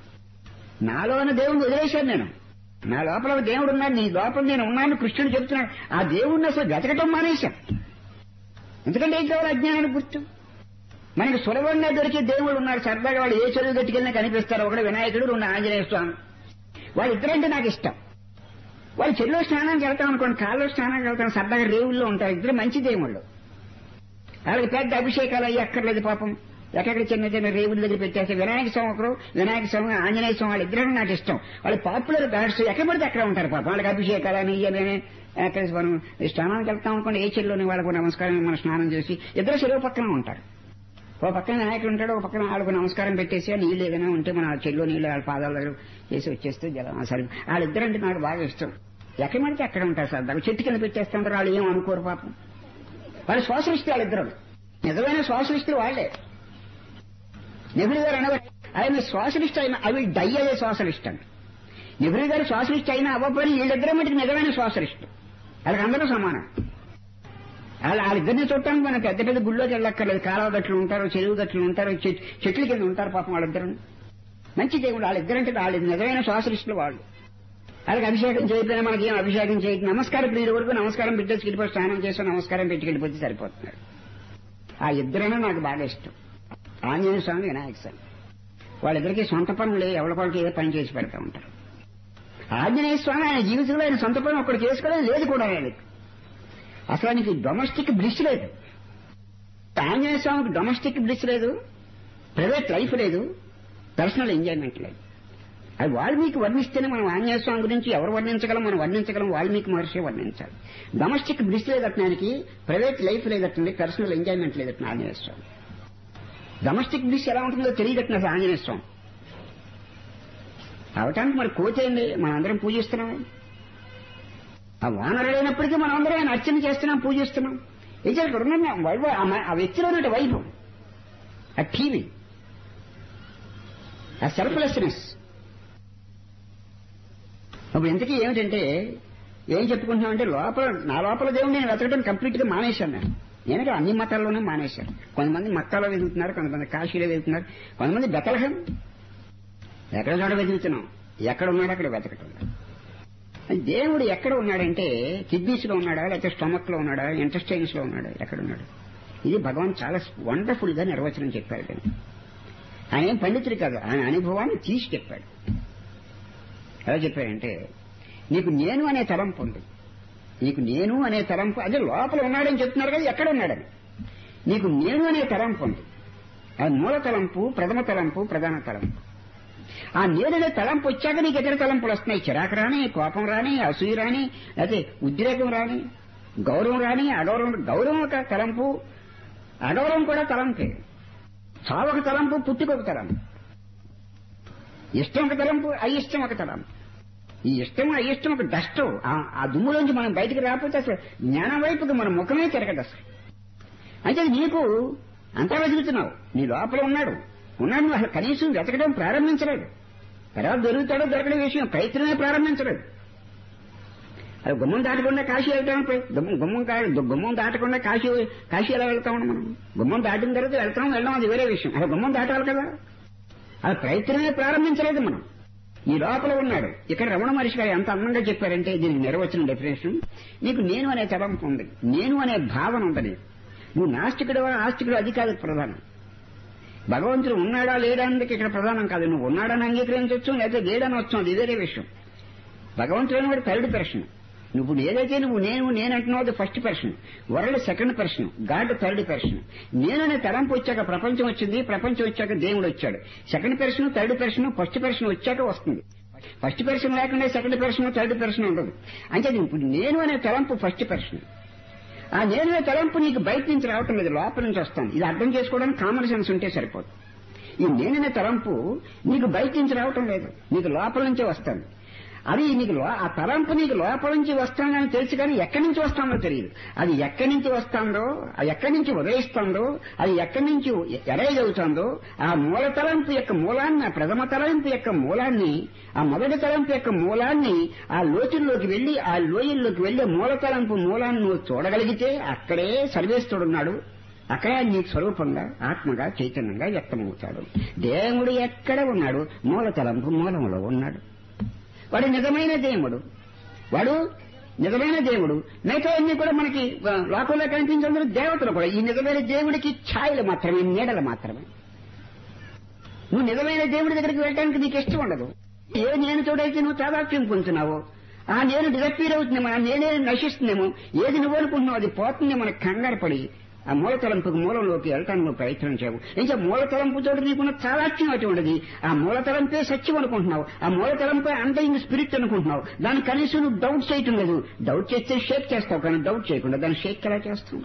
నాలోని దేవుడిని వదిలేశాను నేను నా లోపల ఒక దేవుడు ఉన్నాడు నీ లోపల నేను ఉన్నాను కృష్ణుడు చెప్తున్నాడు ఆ దేవుడిని అసలు వెతకటం మానేశాం ఎందుకంటే ఏం కావాలి అజ్ఞానానికి గుర్తు మనకి సులభంగా దొరికే దేవుడు ఉన్నారు సరదాగా వాళ్ళు ఏ చెరువు గట్టుకెళ్ళినా కనిపిస్తారు ఒకడు వినాయకుడు రెండు ఆంజనేయ స్వామి వాళ్ళిద్దరంటే నాకు ఇష్టం వాళ్ళు చెరువులో స్నానానికి వెళ్తాం అనుకోండి కాళ్ళలో స్నానానికి వెళ్తాం సరదాగా రేవుల్లో ఉంటారు ఇద్దరు మంచి దేవుళ్ళు వాళ్ళకి పెద్ద అభిషేకాలు అయ్యి అక్కర్లేదు పాపం ఎక్కడికి చిన్న చిన్న రేవుల దగ్గర పెట్టేస్తే వినాయక స్వామి ఒకరు వినాయక స్వామి ఆంజనేయ స్వామి వాళ్ళు ఇద్దరు నాకు ఇష్టం వాళ్ళు పాపులర్ గాడ్స్ ఎక్కడ పడితే అక్కడ ఉంటారు పాపం వాళ్ళకి అభిషేకాలని ఇయ్యని అక్కడ మనం స్నానానికి వెళ్తాం అనుకోండి ఏ చెల్లోని వాళ్ళకు నమస్కారం మనం స్నానం చేసి ఇద్దరు చెరువు పక్కన ఉంటారు ఓ పక్కన వినాయకుడు ఉంటాడు ఒక పక్కన వాళ్ళకు నమస్కారం పెట్టేసి ఆ నీళ్ళు ఏదైనా ఉంటే మన చెల్లో నీళ్ళు వాళ్ళ పాదాల దగ్గర చేసి వచ్చేస్తే జలం సరే వాళ్ళిద్దరంటే నాకు బాగా ఇష్టం ఎక్కడ పడితే అక్కడ ఉంటారు సార్ దాకా చెట్టు కింద పెట్టేస్తుంటారు వాళ్ళు ఏం అనుకోరు పాపం వాళ్ళు శ్వాసరిస్తే వాళ్ళిద్దరు నిజమైన శ్వాసరిస్తులు వాళ్లే నెహ్రూ గారు అనగా ఆయన శ్వాసలిస్ట్ అయిన అవి డై అయ్యే శ్వాసలిస్ట్ అండి నెహ్రూ గారు శ్వాసలిస్ట్ అయినా అవ్వకపోయినా వీళ్ళిద్దరే మటుకు నిజమైన శ్వాసలిస్ట్ వాళ్ళకి అందరూ సమానం వాళ్ళ వాళ్ళిద్దరిని చూడటానికి మనం పెద్ద పెద్ద గుళ్ళోకి వెళ్ళక్కర్లేదు కాలువ గట్లు ఉంటారు చెరువు గట్లు ఉంటారు చెట్- చెట్ల కింద ఉంటారు పాపం వాళ్ళిద్దరు మంచి దేవుడు వాళ్ళిద్దరంటే వాళ్ళు నిజమైన శ్వాసలిస్టులు వాళ్ళు వాళ్ళకి అభిషేకం చేయకపోయినా మనకి ఏం అభిషేకం చేయక నమస్కారం ప్రియుడు వరకు నమస్కారం పెట్టేసి వెళ్ళిపోయి స్నానం చేసి నమస్కారం పెట్టి వెళ్ళిపోతే సరిపోతున్నాడు ఆ ఇద్దరైనా నాకు బాగా ఇష్టం ఆంజనేయ స్వామి వినాయక స్వామి వాళ్ళిద్దరికి సొంత పనులు ఎవరి వాళ్ళకి ఏదో పని చేసి పెడతా ఉంటారు ఆంజనేయ స్వామి ఆయన జీవితంలో ఆయన సొంత పని ఒక్కడు చేసుకోలేదు లేదు కూడా ఆయనకి అసలు ఆయనకి డొమెస్టిక్ బ్లిస్ లేదు ఆంజనేయ స్వామికి డొమెస్టిక్ బ్లిస్ లేదు ప్రైవేట్ లైఫ్ లేదు పర్సనల్ ఎంజాయ్మెంట్ లేదు అది వాల్మీకి వర్ణిస్తేనే మనం ఆంజనేయ స్వామి గురించి ఎవరు వర్ణించగలం మనం వర్ణించగలం వాల్మీకి మహర్షి వర్ణించాలి డొమెస్టిక్ బ్లిస్ లేదట్నానికి ప్రైవేట్ లైఫ్ లేదట్టండి పర్సనల్ ఎంజాయ్మెంట్ లేదట్న ఆంజనేయ స్వామి డొమెస్టిక్ బ్లిస్ ఎలా ఉంటుందో తెలియదట్న ఆంజనేయ స్వామి అవటానికి మరి కోచేయండి మనం అందరం పూజిస్తున్నాం ఆ వానరుడైనప్పటికీ మనం అందరం ఆయన అర్చన చేస్తున్నాం పూజిస్తున్నాం ఏం చేయాలి ఇక్కడ ఉన్న వైభవం ఆ మ- ఆ వ్యక్తిలో ఉన్న వైభవం ఆ టీవీ ఆ సెల్ఫ్లెస్నెస్ ఇప్పుడు ఇంతకీ ఏమిటంటే ఏం చెప్పుకుంటున్నామంటే లోపల నా లోపల దేవుడు నేను వెతకడం కంప్లీట్ గా మానేశాను నేను నేను అన్ని మతాల్లోనే మానేశాను కొంతమంది మక్కాలో వెతుకుతున్నారు కొంతమంది కాశీలో వెతుకుతున్నారు కొంతమంది బెతలహం ఎక్కడ చోట వెతుకుతున్నాం ఎక్కడ ఉన్నాడో అక్కడ వెతకటం దేవుడు ఎక్కడ ఉన్నాడంటే కిడ్నీస్ లో ఉన్నాడా లేకపోతే స్టమక్ లో ఉన్నాడా ఇంటెస్టైన్స్ లో ఉన్నాడా ఎక్కడ ఉన్నాడు ఇది భగవాన్ చాలా వండర్ఫుల్ గా నిర్వచనం చెప్పాడు కానీ ఆయన ఏం పండితుడు కాదు ఆయన అనుభవాన్ని తీసి చెప్పాడు ఎలా చెప్పాడంటే నీకు నేను అనే తలంపు ఉంది నీకు నేను అనే తలంపు అదే లోపల ఉన్నాడని చెప్తున్నారు కదా ఎక్కడ ఉన్నాడని నీకు నేను అనే తలంపు ఉంది అది మూల తలంపు ప్రథమ తలంపు ప్రధాన తలంపు ఆ నేననే తలంపు వచ్చాక నీకు ఇతర తలంపులు వస్తున్నాయి చిరాకు రాని కోపం రాని అసూయ రాని లేకపోతే ఉద్రేకం రాని గౌరవం రాని అగౌరవం గౌరవం ఒక తలంపు అగౌరవం కూడా తలంపే చావొక తలంపు పుట్టుకొక తలంపు ఇష్టం ఒక తలంపు అయిష్టం ఒక తలంపు ఈ ఇష్టం అయిష్టం ఒక డస్ట్ ఆ దుమ్ములోంచి మనం బయటకు రాకపోతే అసలు జ్ఞానం వైపుకి మన ముఖమే తిరగదు అసలు అయితే నీకు అంతా వెతుకుతున్నావు నీ లోపల ఉన్నాడు ఉన్నాడు నువ్వు అసలు కనీసం వెతకడం ప్రారంభించలేదు తర్వాత దొరుకుతాడో దొరకడం విషయం ప్రయత్నమే ప్రారంభించలేదు అది గుమ్మం దాటకుండా కాశీ వెళ్తాం గుమ్మం గుమ్మం కా- గుమ్మం దాటకుండా కాశీ కాశీ ఎలా వెళ్తాం మనం గుమ్మం దాటిన తర్వాత వెళ్తాం వెళ్ళడం అది వేరే విషయం అసలు గుమ్మం దాటాలి కదా ఆ ప్రయత్నమే ప్రారంభించలేదు మనం ఈ లోపల ఉన్నాడు ఇక్కడ రమణ మహర్షి గారు ఎంత అందంగా చెప్పారంటే దీనికి నిర్వచన డెఫినేషన్ నీకు నేను అనే తలంపు ఉంది నేను అనే భావన ఉంది నీకు. నువ్వు నాస్తికుడు ఆస్తికుడు అది కాదు ప్రధానం భగవంతుడు ఉన్నాడా లేడా అన్నది ఇక్కడ ప్రధానం కాదు నువ్వు ఉన్నాడని అంగీకరించవచ్చు లేదా లేడని వచ్చు అది వేరే విషయం భగవంతుడు అనేవాడు థర్డ్ పర్సన్ నువ్వు ఏదైతే నువ్వు నేను నేను అంటున్నావు అది first person world second person God third person నేను అనే తలంపు వచ్చాక ప్రపంచం వచ్చింది ప్రపంచం వచ్చాక దేవుడు వచ్చాడు second person third person first person వచ్చాక వస్తుంది ఫస్ట్ పర్సన్ లేకుండా సెకండ్ పర్సన్ థర్డ్ పర్సన్ ఉండదు అంటే ఇప్పుడు నేను అనే తలంపు ఫస్ట్ పర్సన్ ఆ నేను అనే తలంపు నీకు బయట నుంచి రావటం లేదు లోపల నుంచి వస్తాను ఇది అర్థం చేసుకోవడానికి కామన్ సెన్స్ ఉంటే సరిపోదు ఈ నేననే తలంపు నీకు బయట నుంచి రావటం లేదు నీకు లోపల నుంచే వస్తాను అది నీకు లో- ఆ తలంపు నీకు లోపల నుంచి వస్తానని తెలుసు కానీ ఎక్కడి నుంచి వస్తానో తెలియదు అది ఎక్కడి నుంచి వస్తుందో అది ఎక్కడి నుంచి ఉదయిస్తుందో అది ఎక్కడి నుంచి ఎరైజ్ అవుతుందో ఆ మూల తలంపు యొక్క మూలాన్ని ఆ ప్రథమ తలంపు యొక్క మూలాన్ని ఆ మొదటి తలంపు యొక్క మూలాన్ని ఆ లోతుల్లోకి వెళ్లి ఆ లోయల్లోకి వెళ్లి మూల తలంపు మూలాన్ని నువ్వు చూడగలిగితే అక్కడే సర్వేశ్వరుడున్నాడు అక్కడే నీ స్వరూపంగా ఆత్మగా చైతన్యంగా వ్యక్తమవుతాడు దేవుడు ఎక్కడ ఉన్నాడు మూల తలంపు మూలంలో ఉన్నాడు వాడు నిజమైన దేవుడు వాడు నిజమైన దేవుడు మిగతా అన్ని కూడా మనకి ఆ, లోకంలో కనిపించే దేవతలు కూడా ఈ నిజమైన దేవుడికి ఛాయలు మాత్రమే నీడలు మాత్రమే నువ్వు నిజమైన దేవుడి దగ్గరికి వెళ్ళడానికి నీకు ఇష్టం ఉండదు ఏ నేను చూడైతే నువ్వు తాదాత్యం పొందుతున్నావో ఆ నేను డిజపీర్ అవుతుందేమో ఆ నేనే నశిస్తుందేమో ఏది నువ్వు అనుకుంటున్నావు అది పోతుంది మనకు కంగారు పడి ఆ మూల తలంపుకు మూలంలోకి వెళ్ళటానికి నువ్వు ప్రయత్నం చేయవు ఇంకా మూల తలంపుతో నీకున్న తాదాత్యం అటువంటిది ఆ మూల తలంపే సత్యం అనుకుంటున్నావు ఆ మూల తలంపే అండయింగ్ స్పిరిట్ అనుకుంటున్నావు దాన్ని కనీసం నువ్వు డౌట్ చేయటం లేదు డౌట్ చేస్తే షేక్ చేస్తావు కానీ డౌట్ చేయకుండా దాన్ని షేక్ ఎలా చేస్తావు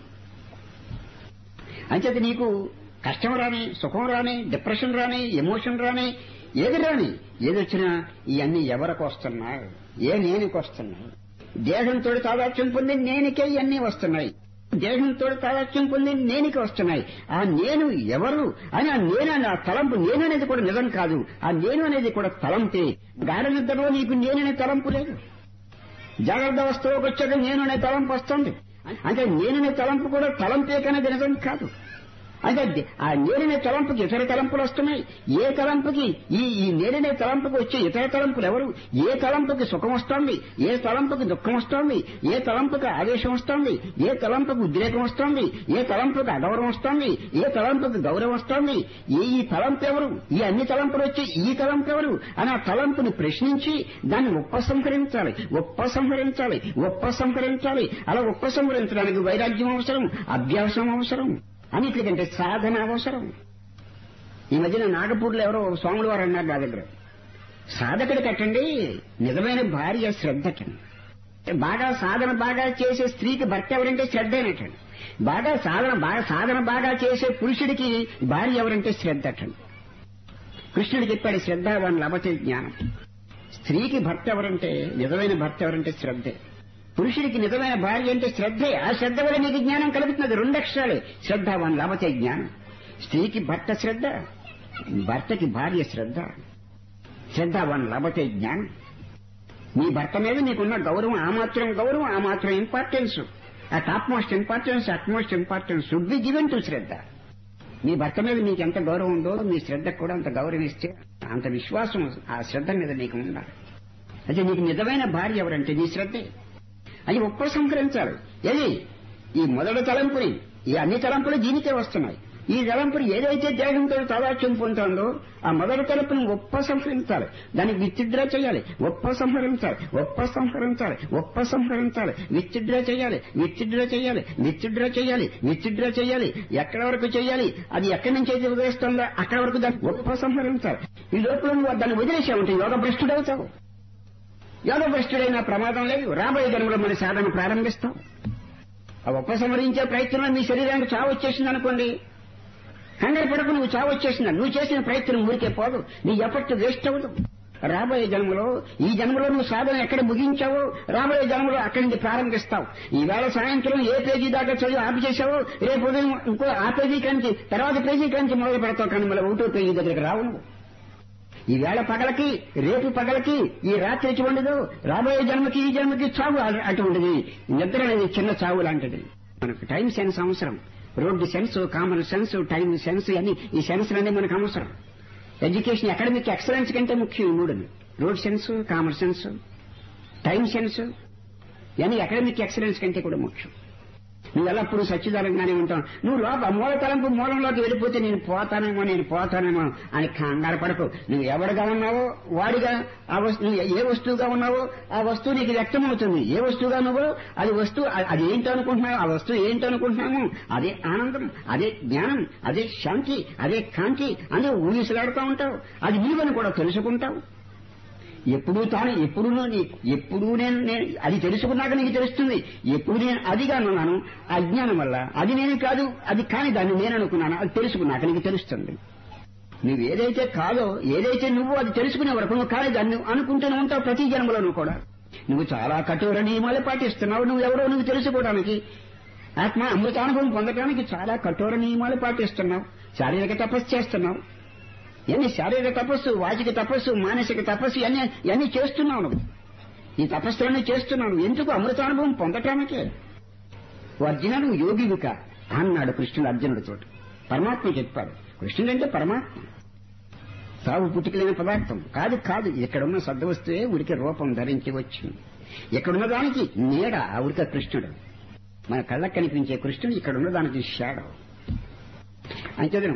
అంచేత నీకు కష్టం రాని సుఖం రాని డిప్రెషన్ రాని ఎమోషన్ రాని ఏది రాని ఏది వచ్చినా ఇవన్నీ ఎవరికి వస్తున్నాయి ఏ నేనికి వస్తున్నాయి దేహంతో తాదాత్యం పొంది నేనికే ఇవన్నీ వస్తున్నాయి దేహంతో తాదాత్యం పొంది నేనికి వస్తున్నాయి ఆ నేను ఎవరు అని ఆ నేను అనే ఆ తలంపు నేను అనేది కూడా నిజం కాదు ఆ నేను అనేది కూడా తలంపే గాఢ నిద్రలో నీకు నేననే తలంపు లేదు జాగ్రత్త అవస్థలోకి వచ్చాక నేను అనే తలంపు వస్తుంది అంటే నేననే తలంపు కూడా తలంపే కనేది నిజం కాదు అంటే ది- ఆ నేననే తలంపుకి ఇతర తలంపులు వస్తున్నాయి ఏ తలంపుకి ఈ ఈ నేననే తలంపుకి వచ్చే ఇతర తలంపులు ఎవరు ఏ తలంపుకి సుఖం వస్తోంది ఏ తలంపుకి దుఃఖం వస్తోంది ఏ తలంపుకి ఆవేశం వస్తోంది ఏ తలంపుకి ఉద్రేకం వస్తోంది ఏ తలంపుకి అగౌరవం వస్తోంది ఏ తలంపుకి గౌరవం వస్తోంది ఏ ఈ తలంపు ఎవరు ఈ అన్ని తలంపులు వచ్చి ఈ తలంపు ఎవరు అని ఆ తలంపుని ప్రశ్నించి దాన్ని ఉపసంహరించాలి ఉపసంహరించాలి ఉపసంహరించాలి అలా ఉపసంహరించడానికి వైరాగ్యం అవసరం అభ్యాసం అవసరం అన్నిటికంటే సాధన అవసరం ఈ మధ్యన నాగపూర్లో ఎవరో ఒక స్వాములు వారు అన్నారు నా దగ్గర సాధకుడు కట్టండి నిజమైన భార్య శ్రద్ధటండి బాగా సాధన బాగా చేసే స్త్రీకి భర్త ఎవరంటే శ్రద్ధేనటండి బాగా సాధన బాగా సాధన బాగా చేసే పురుషుడికి భార్య ఎవరంటే శ్రద్ధ అటండి కృష్ణుడు చెప్పాడు శ్రద్ధ వాని లభతే జ్ఞానం స్త్రీకి భర్త ఎవరంటే నిజమైన భర్త ఎవరంటే శ్రద్ధే పురుషుడికి నిజమైన భార్య అంటే శ్రద్ధే ఆ శ్రద్ధ వల్ల నీకు జ్ఞానం కలుగుతున్నది రెండు అక్షరాలే శ్రద్ధ వాని లభతే జ్ఞానం స్త్రీకి భర్త శ్రద్ధ భర్తకి భార్య శ్రద్ధ శ్రద్ధ వాని లభతే జ్ఞానం నీ భర్త మీద నీకున్న గౌరవం ఆ మాత్రం గౌరవం ఆ మాత్రం ఇంపార్టెన్స్ ఆ topmost importance utmost importance should be given to శ్రద్ధ నీ భర్త మీద నీకు ఎంత గౌరవం ఉందో నీ శ్రద్ధకు కూడా అంత గౌరవం ఇస్తే అంత విశ్వాసం ఆ శ్రద్ధ మీద నీకు ఉండాలి అయితే నీకు నిజమైన భార్య ఎవరంటే నీ శ్రద్ధే అది ఉపసంహరించాలి ఏది ఈ మొదటి తలంపుని ఈ అన్ని తలంపులు దీనికే వస్తున్నాయి ఈ తలంపులు ఏదైతే దేహంతో తాదాత్యం పొందుతుందో ఆ మొదటి తలంపుని ఉపసంహరించాలి దానికి విత్డ్రా చేయాలి ఉపసంహరించాలి ఉపసంహరించాలి ఉపసంహరించాలి విత్డ్రా చేయాలి విత్డ్రా చేయాలి విత్డ్రా చేయాలి విత్డ్రా చేయాలి ఎక్కడ వరకు చేయాలి అది ఎక్కడి నుంచి అయితే ఉదయిస్తుందో అక్కడ వరకు దాన్ని ఉపసంహరించాలి ఈ లోపల నువ్వు దాన్ని వదిలేసావంటే యోగ భ్రష్టుడవుతావు యోగ భ్రష్టుడైన ప్రమాదం లేదు రాబోయే జన్మలో మన సాధన ప్రారంభిస్తాం ఆ ఉపసంహరించే ప్రయత్నంలో మీ శరీరానికి చావు వచ్చేసింది అనుకోండి కంగారు పడకు నువ్వు చావు వచ్చేసిందా నువ్వు చేసిన ప్రయత్నం ఊరికే పోదు నీ ఎఫర్ట్ వేస్ట్ అవ్వదు రాబోయే జన్మలో ఈ జన్మలో నువ్వు సాధన ఎక్కడ ముగించావో రాబోయే జన్మలో అక్కడి నుంచి ప్రారంభిస్తావు ఈవేళ సాయంత్రం ఏ పేజీ దాకా చదివి ఆపి చేసావో రేపు ఉదయం ఇంకో ఆ పేజీ కంచి తర్వాత పేజీ కంచి మొదలు పెడతావు కానీ మళ్ళీ ఒకటో పేజీ దగ్గరికి రావు నువ్వు ఈ వేళ పగలకి రేపు పగలకి ఈ రాత్రి ఎటువంటిదో రాబోయే జన్మకి ఈ జన్మకి చావు అ- అటువంటిది నిద్ర అనేది చిన్న చావు లాంటిది మనకు టైం సెన్స్ అవసరం road sense common sense time sense అన్ని ఈ సెన్స్ అన్ని మనకు అవసరం ఎడ్యుకేషన్ అకాడమిక్ ఎక్సలెన్స్ కంటే ముఖ్యం ఈ మూడు road sense common sense time sense ఇవన్నీ అకాడమిక్ ఎక్సలెన్స్ కంటే కూడా ముఖ్యం నువ్వు ఎల్లప్పుడూ సచ్చిదానంగానే ఉంటావు నువ్వు లోప మూల తలంపు మూలంలోకి వెళ్ళిపోతే నేను పోతానేమో నేను పోతానేమో అని కంగారు పడకు నువ్వు ఎవడుగా ఉన్నావో వాడిగా ఆ వస్తువు నువ్వు ఏ వస్తువుగా ఉన్నావో ఆ వస్తువు నీకు వ్యక్తమవుతుంది ఏ వస్తువుగా నువ్వు అది వస్తువు అ- అది ఏంటో అనుకుంటున్నావు ఆ వస్తువు ఏంటో అనుకుంటున్నాము అదే ఆనందం అదే జ్ఞానం అదే శాంతి అదే కాంతి అదే ఊగిసలాడుతూ ఉంటావు అది నీవని కూడా తెలుసుకుంటావు ఎప్పుడు తాను ఎప్పుడు ఎప్పుడు నేను నేను అది తెలుసుకున్నాక నీకు తెలుస్తుంది ఎప్పుడు నేను అదిగా ఉన్నాను అజ్ఞానం వల్ల అది నేను కాదు అది కాని దాన్ని నేను అనుకున్నాను అది తెలుసుకున్నాక నీకు తెలుస్తుంది నువ్వు ఏదైతే కాదో ఏదైతే నువ్వు అది తెలుసుకునే వరకు నువ్వు కాదు దాన్ని నువ్వు అనుకుంటూనే ఉంటావు ప్రతి జన్మలోనూ కూడా నువ్వు చాలా కఠోర నియమాలు పాటిస్తున్నావు నువ్వు ఎవరో నువ్వు తెలుసుకోవడానికి ఆత్మ అమృతానుభవం పొందడానికి చాలా కఠోర నియమాలు పాటిస్తున్నావు శారీరక తపస్సు చేస్తున్నావు ఇవన్నీ శారీరక తపస్సు వాచిక తపస్సు మానసిక తపస్సు ఇవన్నీ ఇవన్నీ చేస్తున్నావు నువ్వు ఈ తపస్సులన్నీ చేస్తున్నావు ఎందుకు అమృతానుభవం పొందటానికే అర్జున నువ్వు యోగివిక అన్నాడు కృష్ణుడు అర్జునుడితో పరమాత్మ చెప్పాడు కృష్ణుడు అంటే పరమాత్మ సాగు పుట్టుకలేని పదార్థం కాదు కాదు ఇక్కడున్న సద్వస్తువే ఉడికి రూపం ధరించి వచ్చింది ఇక్కడున్న దానికి నీడ ఆ ఉడిక కృష్ణుడు మన కళ్ళకు కనిపించే కృష్ణుడు ఇక్కడున్న దానికి షాడో అంతేదను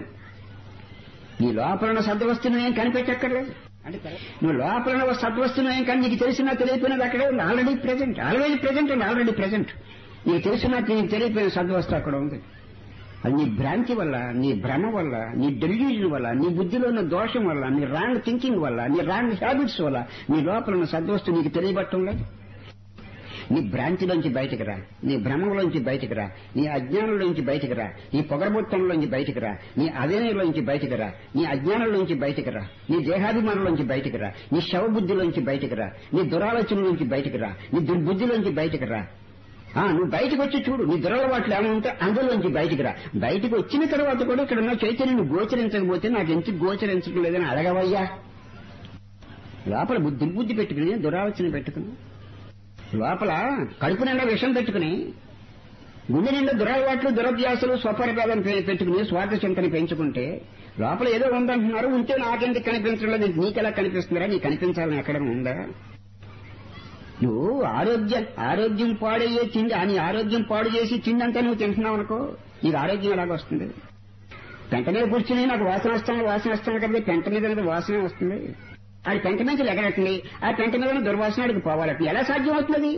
నీ లోపల ఉన్న సద్వస్తును ఏం కనిపెట్టక్కర్లేదు అంటే నువ్వు లోపల ఉన్న సద్వస్తును ఏం కానీ నీకు తెలిసినా తెలియపోయినది అక్కడే ఉంది already present already present and already present నీకు తెలిసినా నీకు తెలియపోయిన సద్వస్తు అక్కడ ఉంది అది నీ భ్రాంతి వల్ల నీ భ్రమ వల్ల నీ డెల్యూజన్ వల్ల నీ బుద్ధిలో ఉన్న దోషం వల్ల నీ రాంగ్ థింకింగ్ వల్ల నీ రాంగ్ హ్యాబిట్స్ వల్ల నీ లోపల ఉన్న సద్వస్తు నీకు తెలియబట్టం లేదు నీ భ్రాంతిలోంచి బయటకు రా నీ భ్రమంలోంచి బయటకు రా నీ అజ్ఞానంలోంచి బయటకు రా నీ పొగరబొత్తంలోంచి బయటకు రా నీ అదేనంలోంచి బయటకు రా నీ అజ్ఞానంలోంచి బయటకు రా నీ దేహాభిమానంలోంచి బయటకు రా నీ శవబుద్ధిలోంచి బయటకు రా నీ దురాలోచనలోంచి బయటకు రా నీ దుర్బుద్ధిలోంచి బయటకు రా ఆ నువ్వు బయటకు వచ్చి చూడు నీ దురలవాట్లు ఏమైనా ఉంటే అందులోంచి బయటకు రా బయటకు వచ్చిన తర్వాత కూడా ఇక్కడ ఉన్న చైతన్యం గోచరించకపోతే నాకు ఎందుకు గోచరించడం లేదని అడగవయ్యా లోపల బుద్ధి దుర్బుద్ధి పెట్టుకుని దురాలోచన పెట్టుకుని లోపల కడుపు నిండా విషం పెట్టుకుని గుండె నిండా దురలవాట్లు దురభ్యాసాలు స్వపరపేదం పెట్టుకుని స్వార్థ చింతని పెంచుకుంటే లోపల ఏదో ఉందంటున్నారు ఉంటే నాకెందుకు కనిపించడం లేదు నీకెలా కనిపిస్తుందిరా నీకు కనిపించాలని ఎక్కడ ఉందా నువ్వు ఆరోగ్యం ఆరోగ్యం పాడయ్యే తిండి అని ఆరోగ్యం పాడు చేసి తిండి అంతా నువ్వు తింటున్నావు అనుకో నీకు ఆరోగ్యం ఎలాగొస్తుంది పెంట మీద కూర్చుని నాకు వాసన వస్తాను వాసన వస్తాను కదా పెంట మీద అనేది వాసన వస్తుంది అది పెంట నుంచి ఎగరట్లేదు ఆ పెంట మీద ఉన్న దుర్వాసన అడిగి పోవాలట ఎలా సాధ్యం అవుతున్నది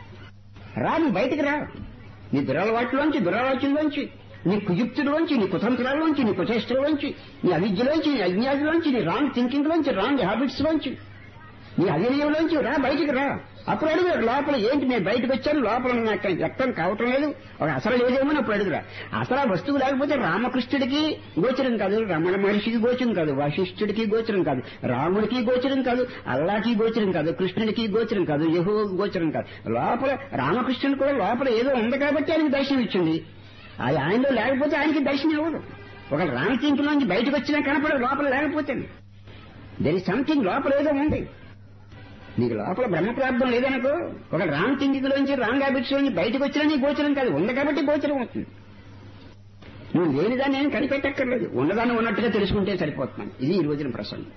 రా నువ్వు బయటికి రా నీ దురలవాట్లోంచి దురాలోచనలోంచి నీ కుయుక్తులోంచి నీ కుతంత్రాల్లోంచి నీ కుచేష్టలోంచి నీ అవిద్యలోంచి నీ అజ్ఞానంలోంచి నీ రాంగ్ థింకింగ్ లోంచి రాంగ్ హ్యాబిట్స్ లోంచి నీ అవినయంలోంచి రా బయటికి రా అప్పుడు అడుగు లోపల ఏంటి నేను బయటకు వచ్చాను లోపల నాకు వ్యక్తం కావటం లేదు ఒక అసలు లేదేమో అప్పుడు అడుగురా అసలు ఆ వస్తువు లేకపోతే రామకృష్ణుడికి గోచరం కాదు రమణ మహర్షికి గోచరం కాదు వశిష్ఠుడికి గోచరం కాదు రాముడికి గోచరం కాదు అల్లాకి గోచరం కాదు కృష్ణుడికి గోచరం కాదు యహో గోచరం కాదు లోపల రామకృష్ణుడు కూడా లోపల ఏదో ఉంది కాబట్టి ఆయనకి దర్శనం ఇచ్చింది అది ఆయనలో లేకపోతే ఆయనకి దర్శనం ఇవ్వదు ఒక రామచింకులోంచి బయటకు వచ్చినా కనపడదు లోపల లేకపోతే దెర్ ఇస్ సంథింగ్ లోపల ఏదో ఉంది నీకు లోపల బ్రహ్మ ప్రార్థన లేదనుకో ఒక రాంగ్ థింకింగ్ లోంచి రాంగ్ హ్యాబిట్స్ లోంచి బయటకు వచ్చినా నీ గోచరం కాదు ఉంది కాబట్టి గోచరం అవుతుంది నువ్వు లేనిదాన్ని నేను కనిపెట్టక్కర్లేదు ఉన్నదాన్ని ఉన్నట్టుగా తెలుసుకుంటే సరిపోతున్నాను ఇది ఈ రోజున ప్రసంగం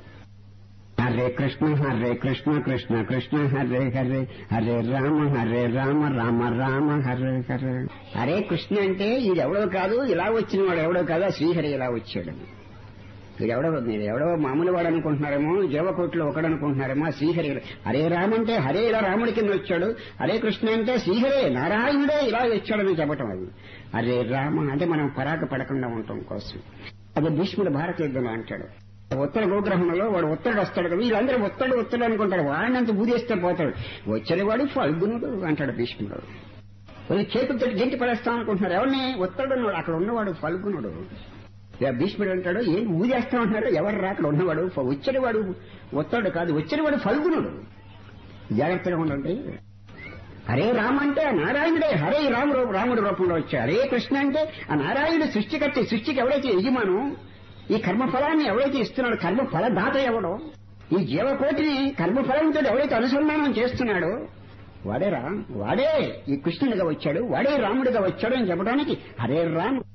హరే కృష్ణ హరే కృష్ణ కృష్ణ కృష్ణ హరే హరే హరే రామ హరే రామ రామ రామ హరే హరే హరే కృష్ణ అంటే ఇది ఎవడో కాదు ఇలా వచ్చిన వాడు ఎవడో కాదు ఆ శ్రీహరి ఇలా వచ్చాడు మీరు ఎవడో మీరు ఎవడో మామూలు వాడు అనుకుంటున్నారేమో జీవకోట్లో ఒకడు అనుకుంటున్నారేమో ఆ శ్రీహరి హరే రామ అంటే హరే ఇలా రాముడి కింద వచ్చాడు హరే కృష్ణ అంటే శ్రీహరే నారాయణుడే ఇలా వచ్చాడని చెప్పటం అది హరే రామ అంటే మనం పరాక పడకుండా ఉండటం కోసం అది భీష్ముడు భారత యుద్ధంలో అంటాడు ఉత్తర గోగ్రహంలో వాడు ఒత్తడు వస్తాడు కదా వీళ్ళందరూ ఒత్తడు ఒత్తడు అనుకుంటారు వాడిని అంత బూదేస్తే పోతాడు వచ్చేవాడు ఫల్గునుడు అంటాడు భీష్ముడు వాళ్ళు చేతులతో గెంటి పడేస్తాం అనుకుంటున్నారు ఎవరిని ఒత్తడు అన్నాడు అక్కడ ఉన్నవాడు ఫల్గునుడు ఇక భీష్ముడు అంటాడు ఏం ఊదేస్తా ఉంటున్నాడు ఎవరు రా అక్కడ ఉన్నవాడు వచ్చేవాడు ఒత్తడు కాదు వచ్చేవాడు ఫల్గునుడు జాగ్రత్తగా ఉండండి హరే రామ అంటే ఆ నారాయణుడే హరే రాముడు రాముడు రూపంలో వచ్చాడు హరే కృష్ణ అంటే ఆ నారాయణుడు సృష్టికర్త సృష్టికి ఎవరైతే యజమాను ఈ కర్మఫలాన్ని ఎవరైతే ఇస్తున్నాడు కర్మ ఫలదాత ఎవడో ఈ జీవకోటిని కర్మఫలంతో ఎవరైతే అనుసంధానం చేస్తున్నాడో వాడే రా వాడే ఈ కృష్ణుడిగా వచ్చాడు వాడే రాముడిగా వచ్చాడు అని చెప్పడానికి హరే రామ్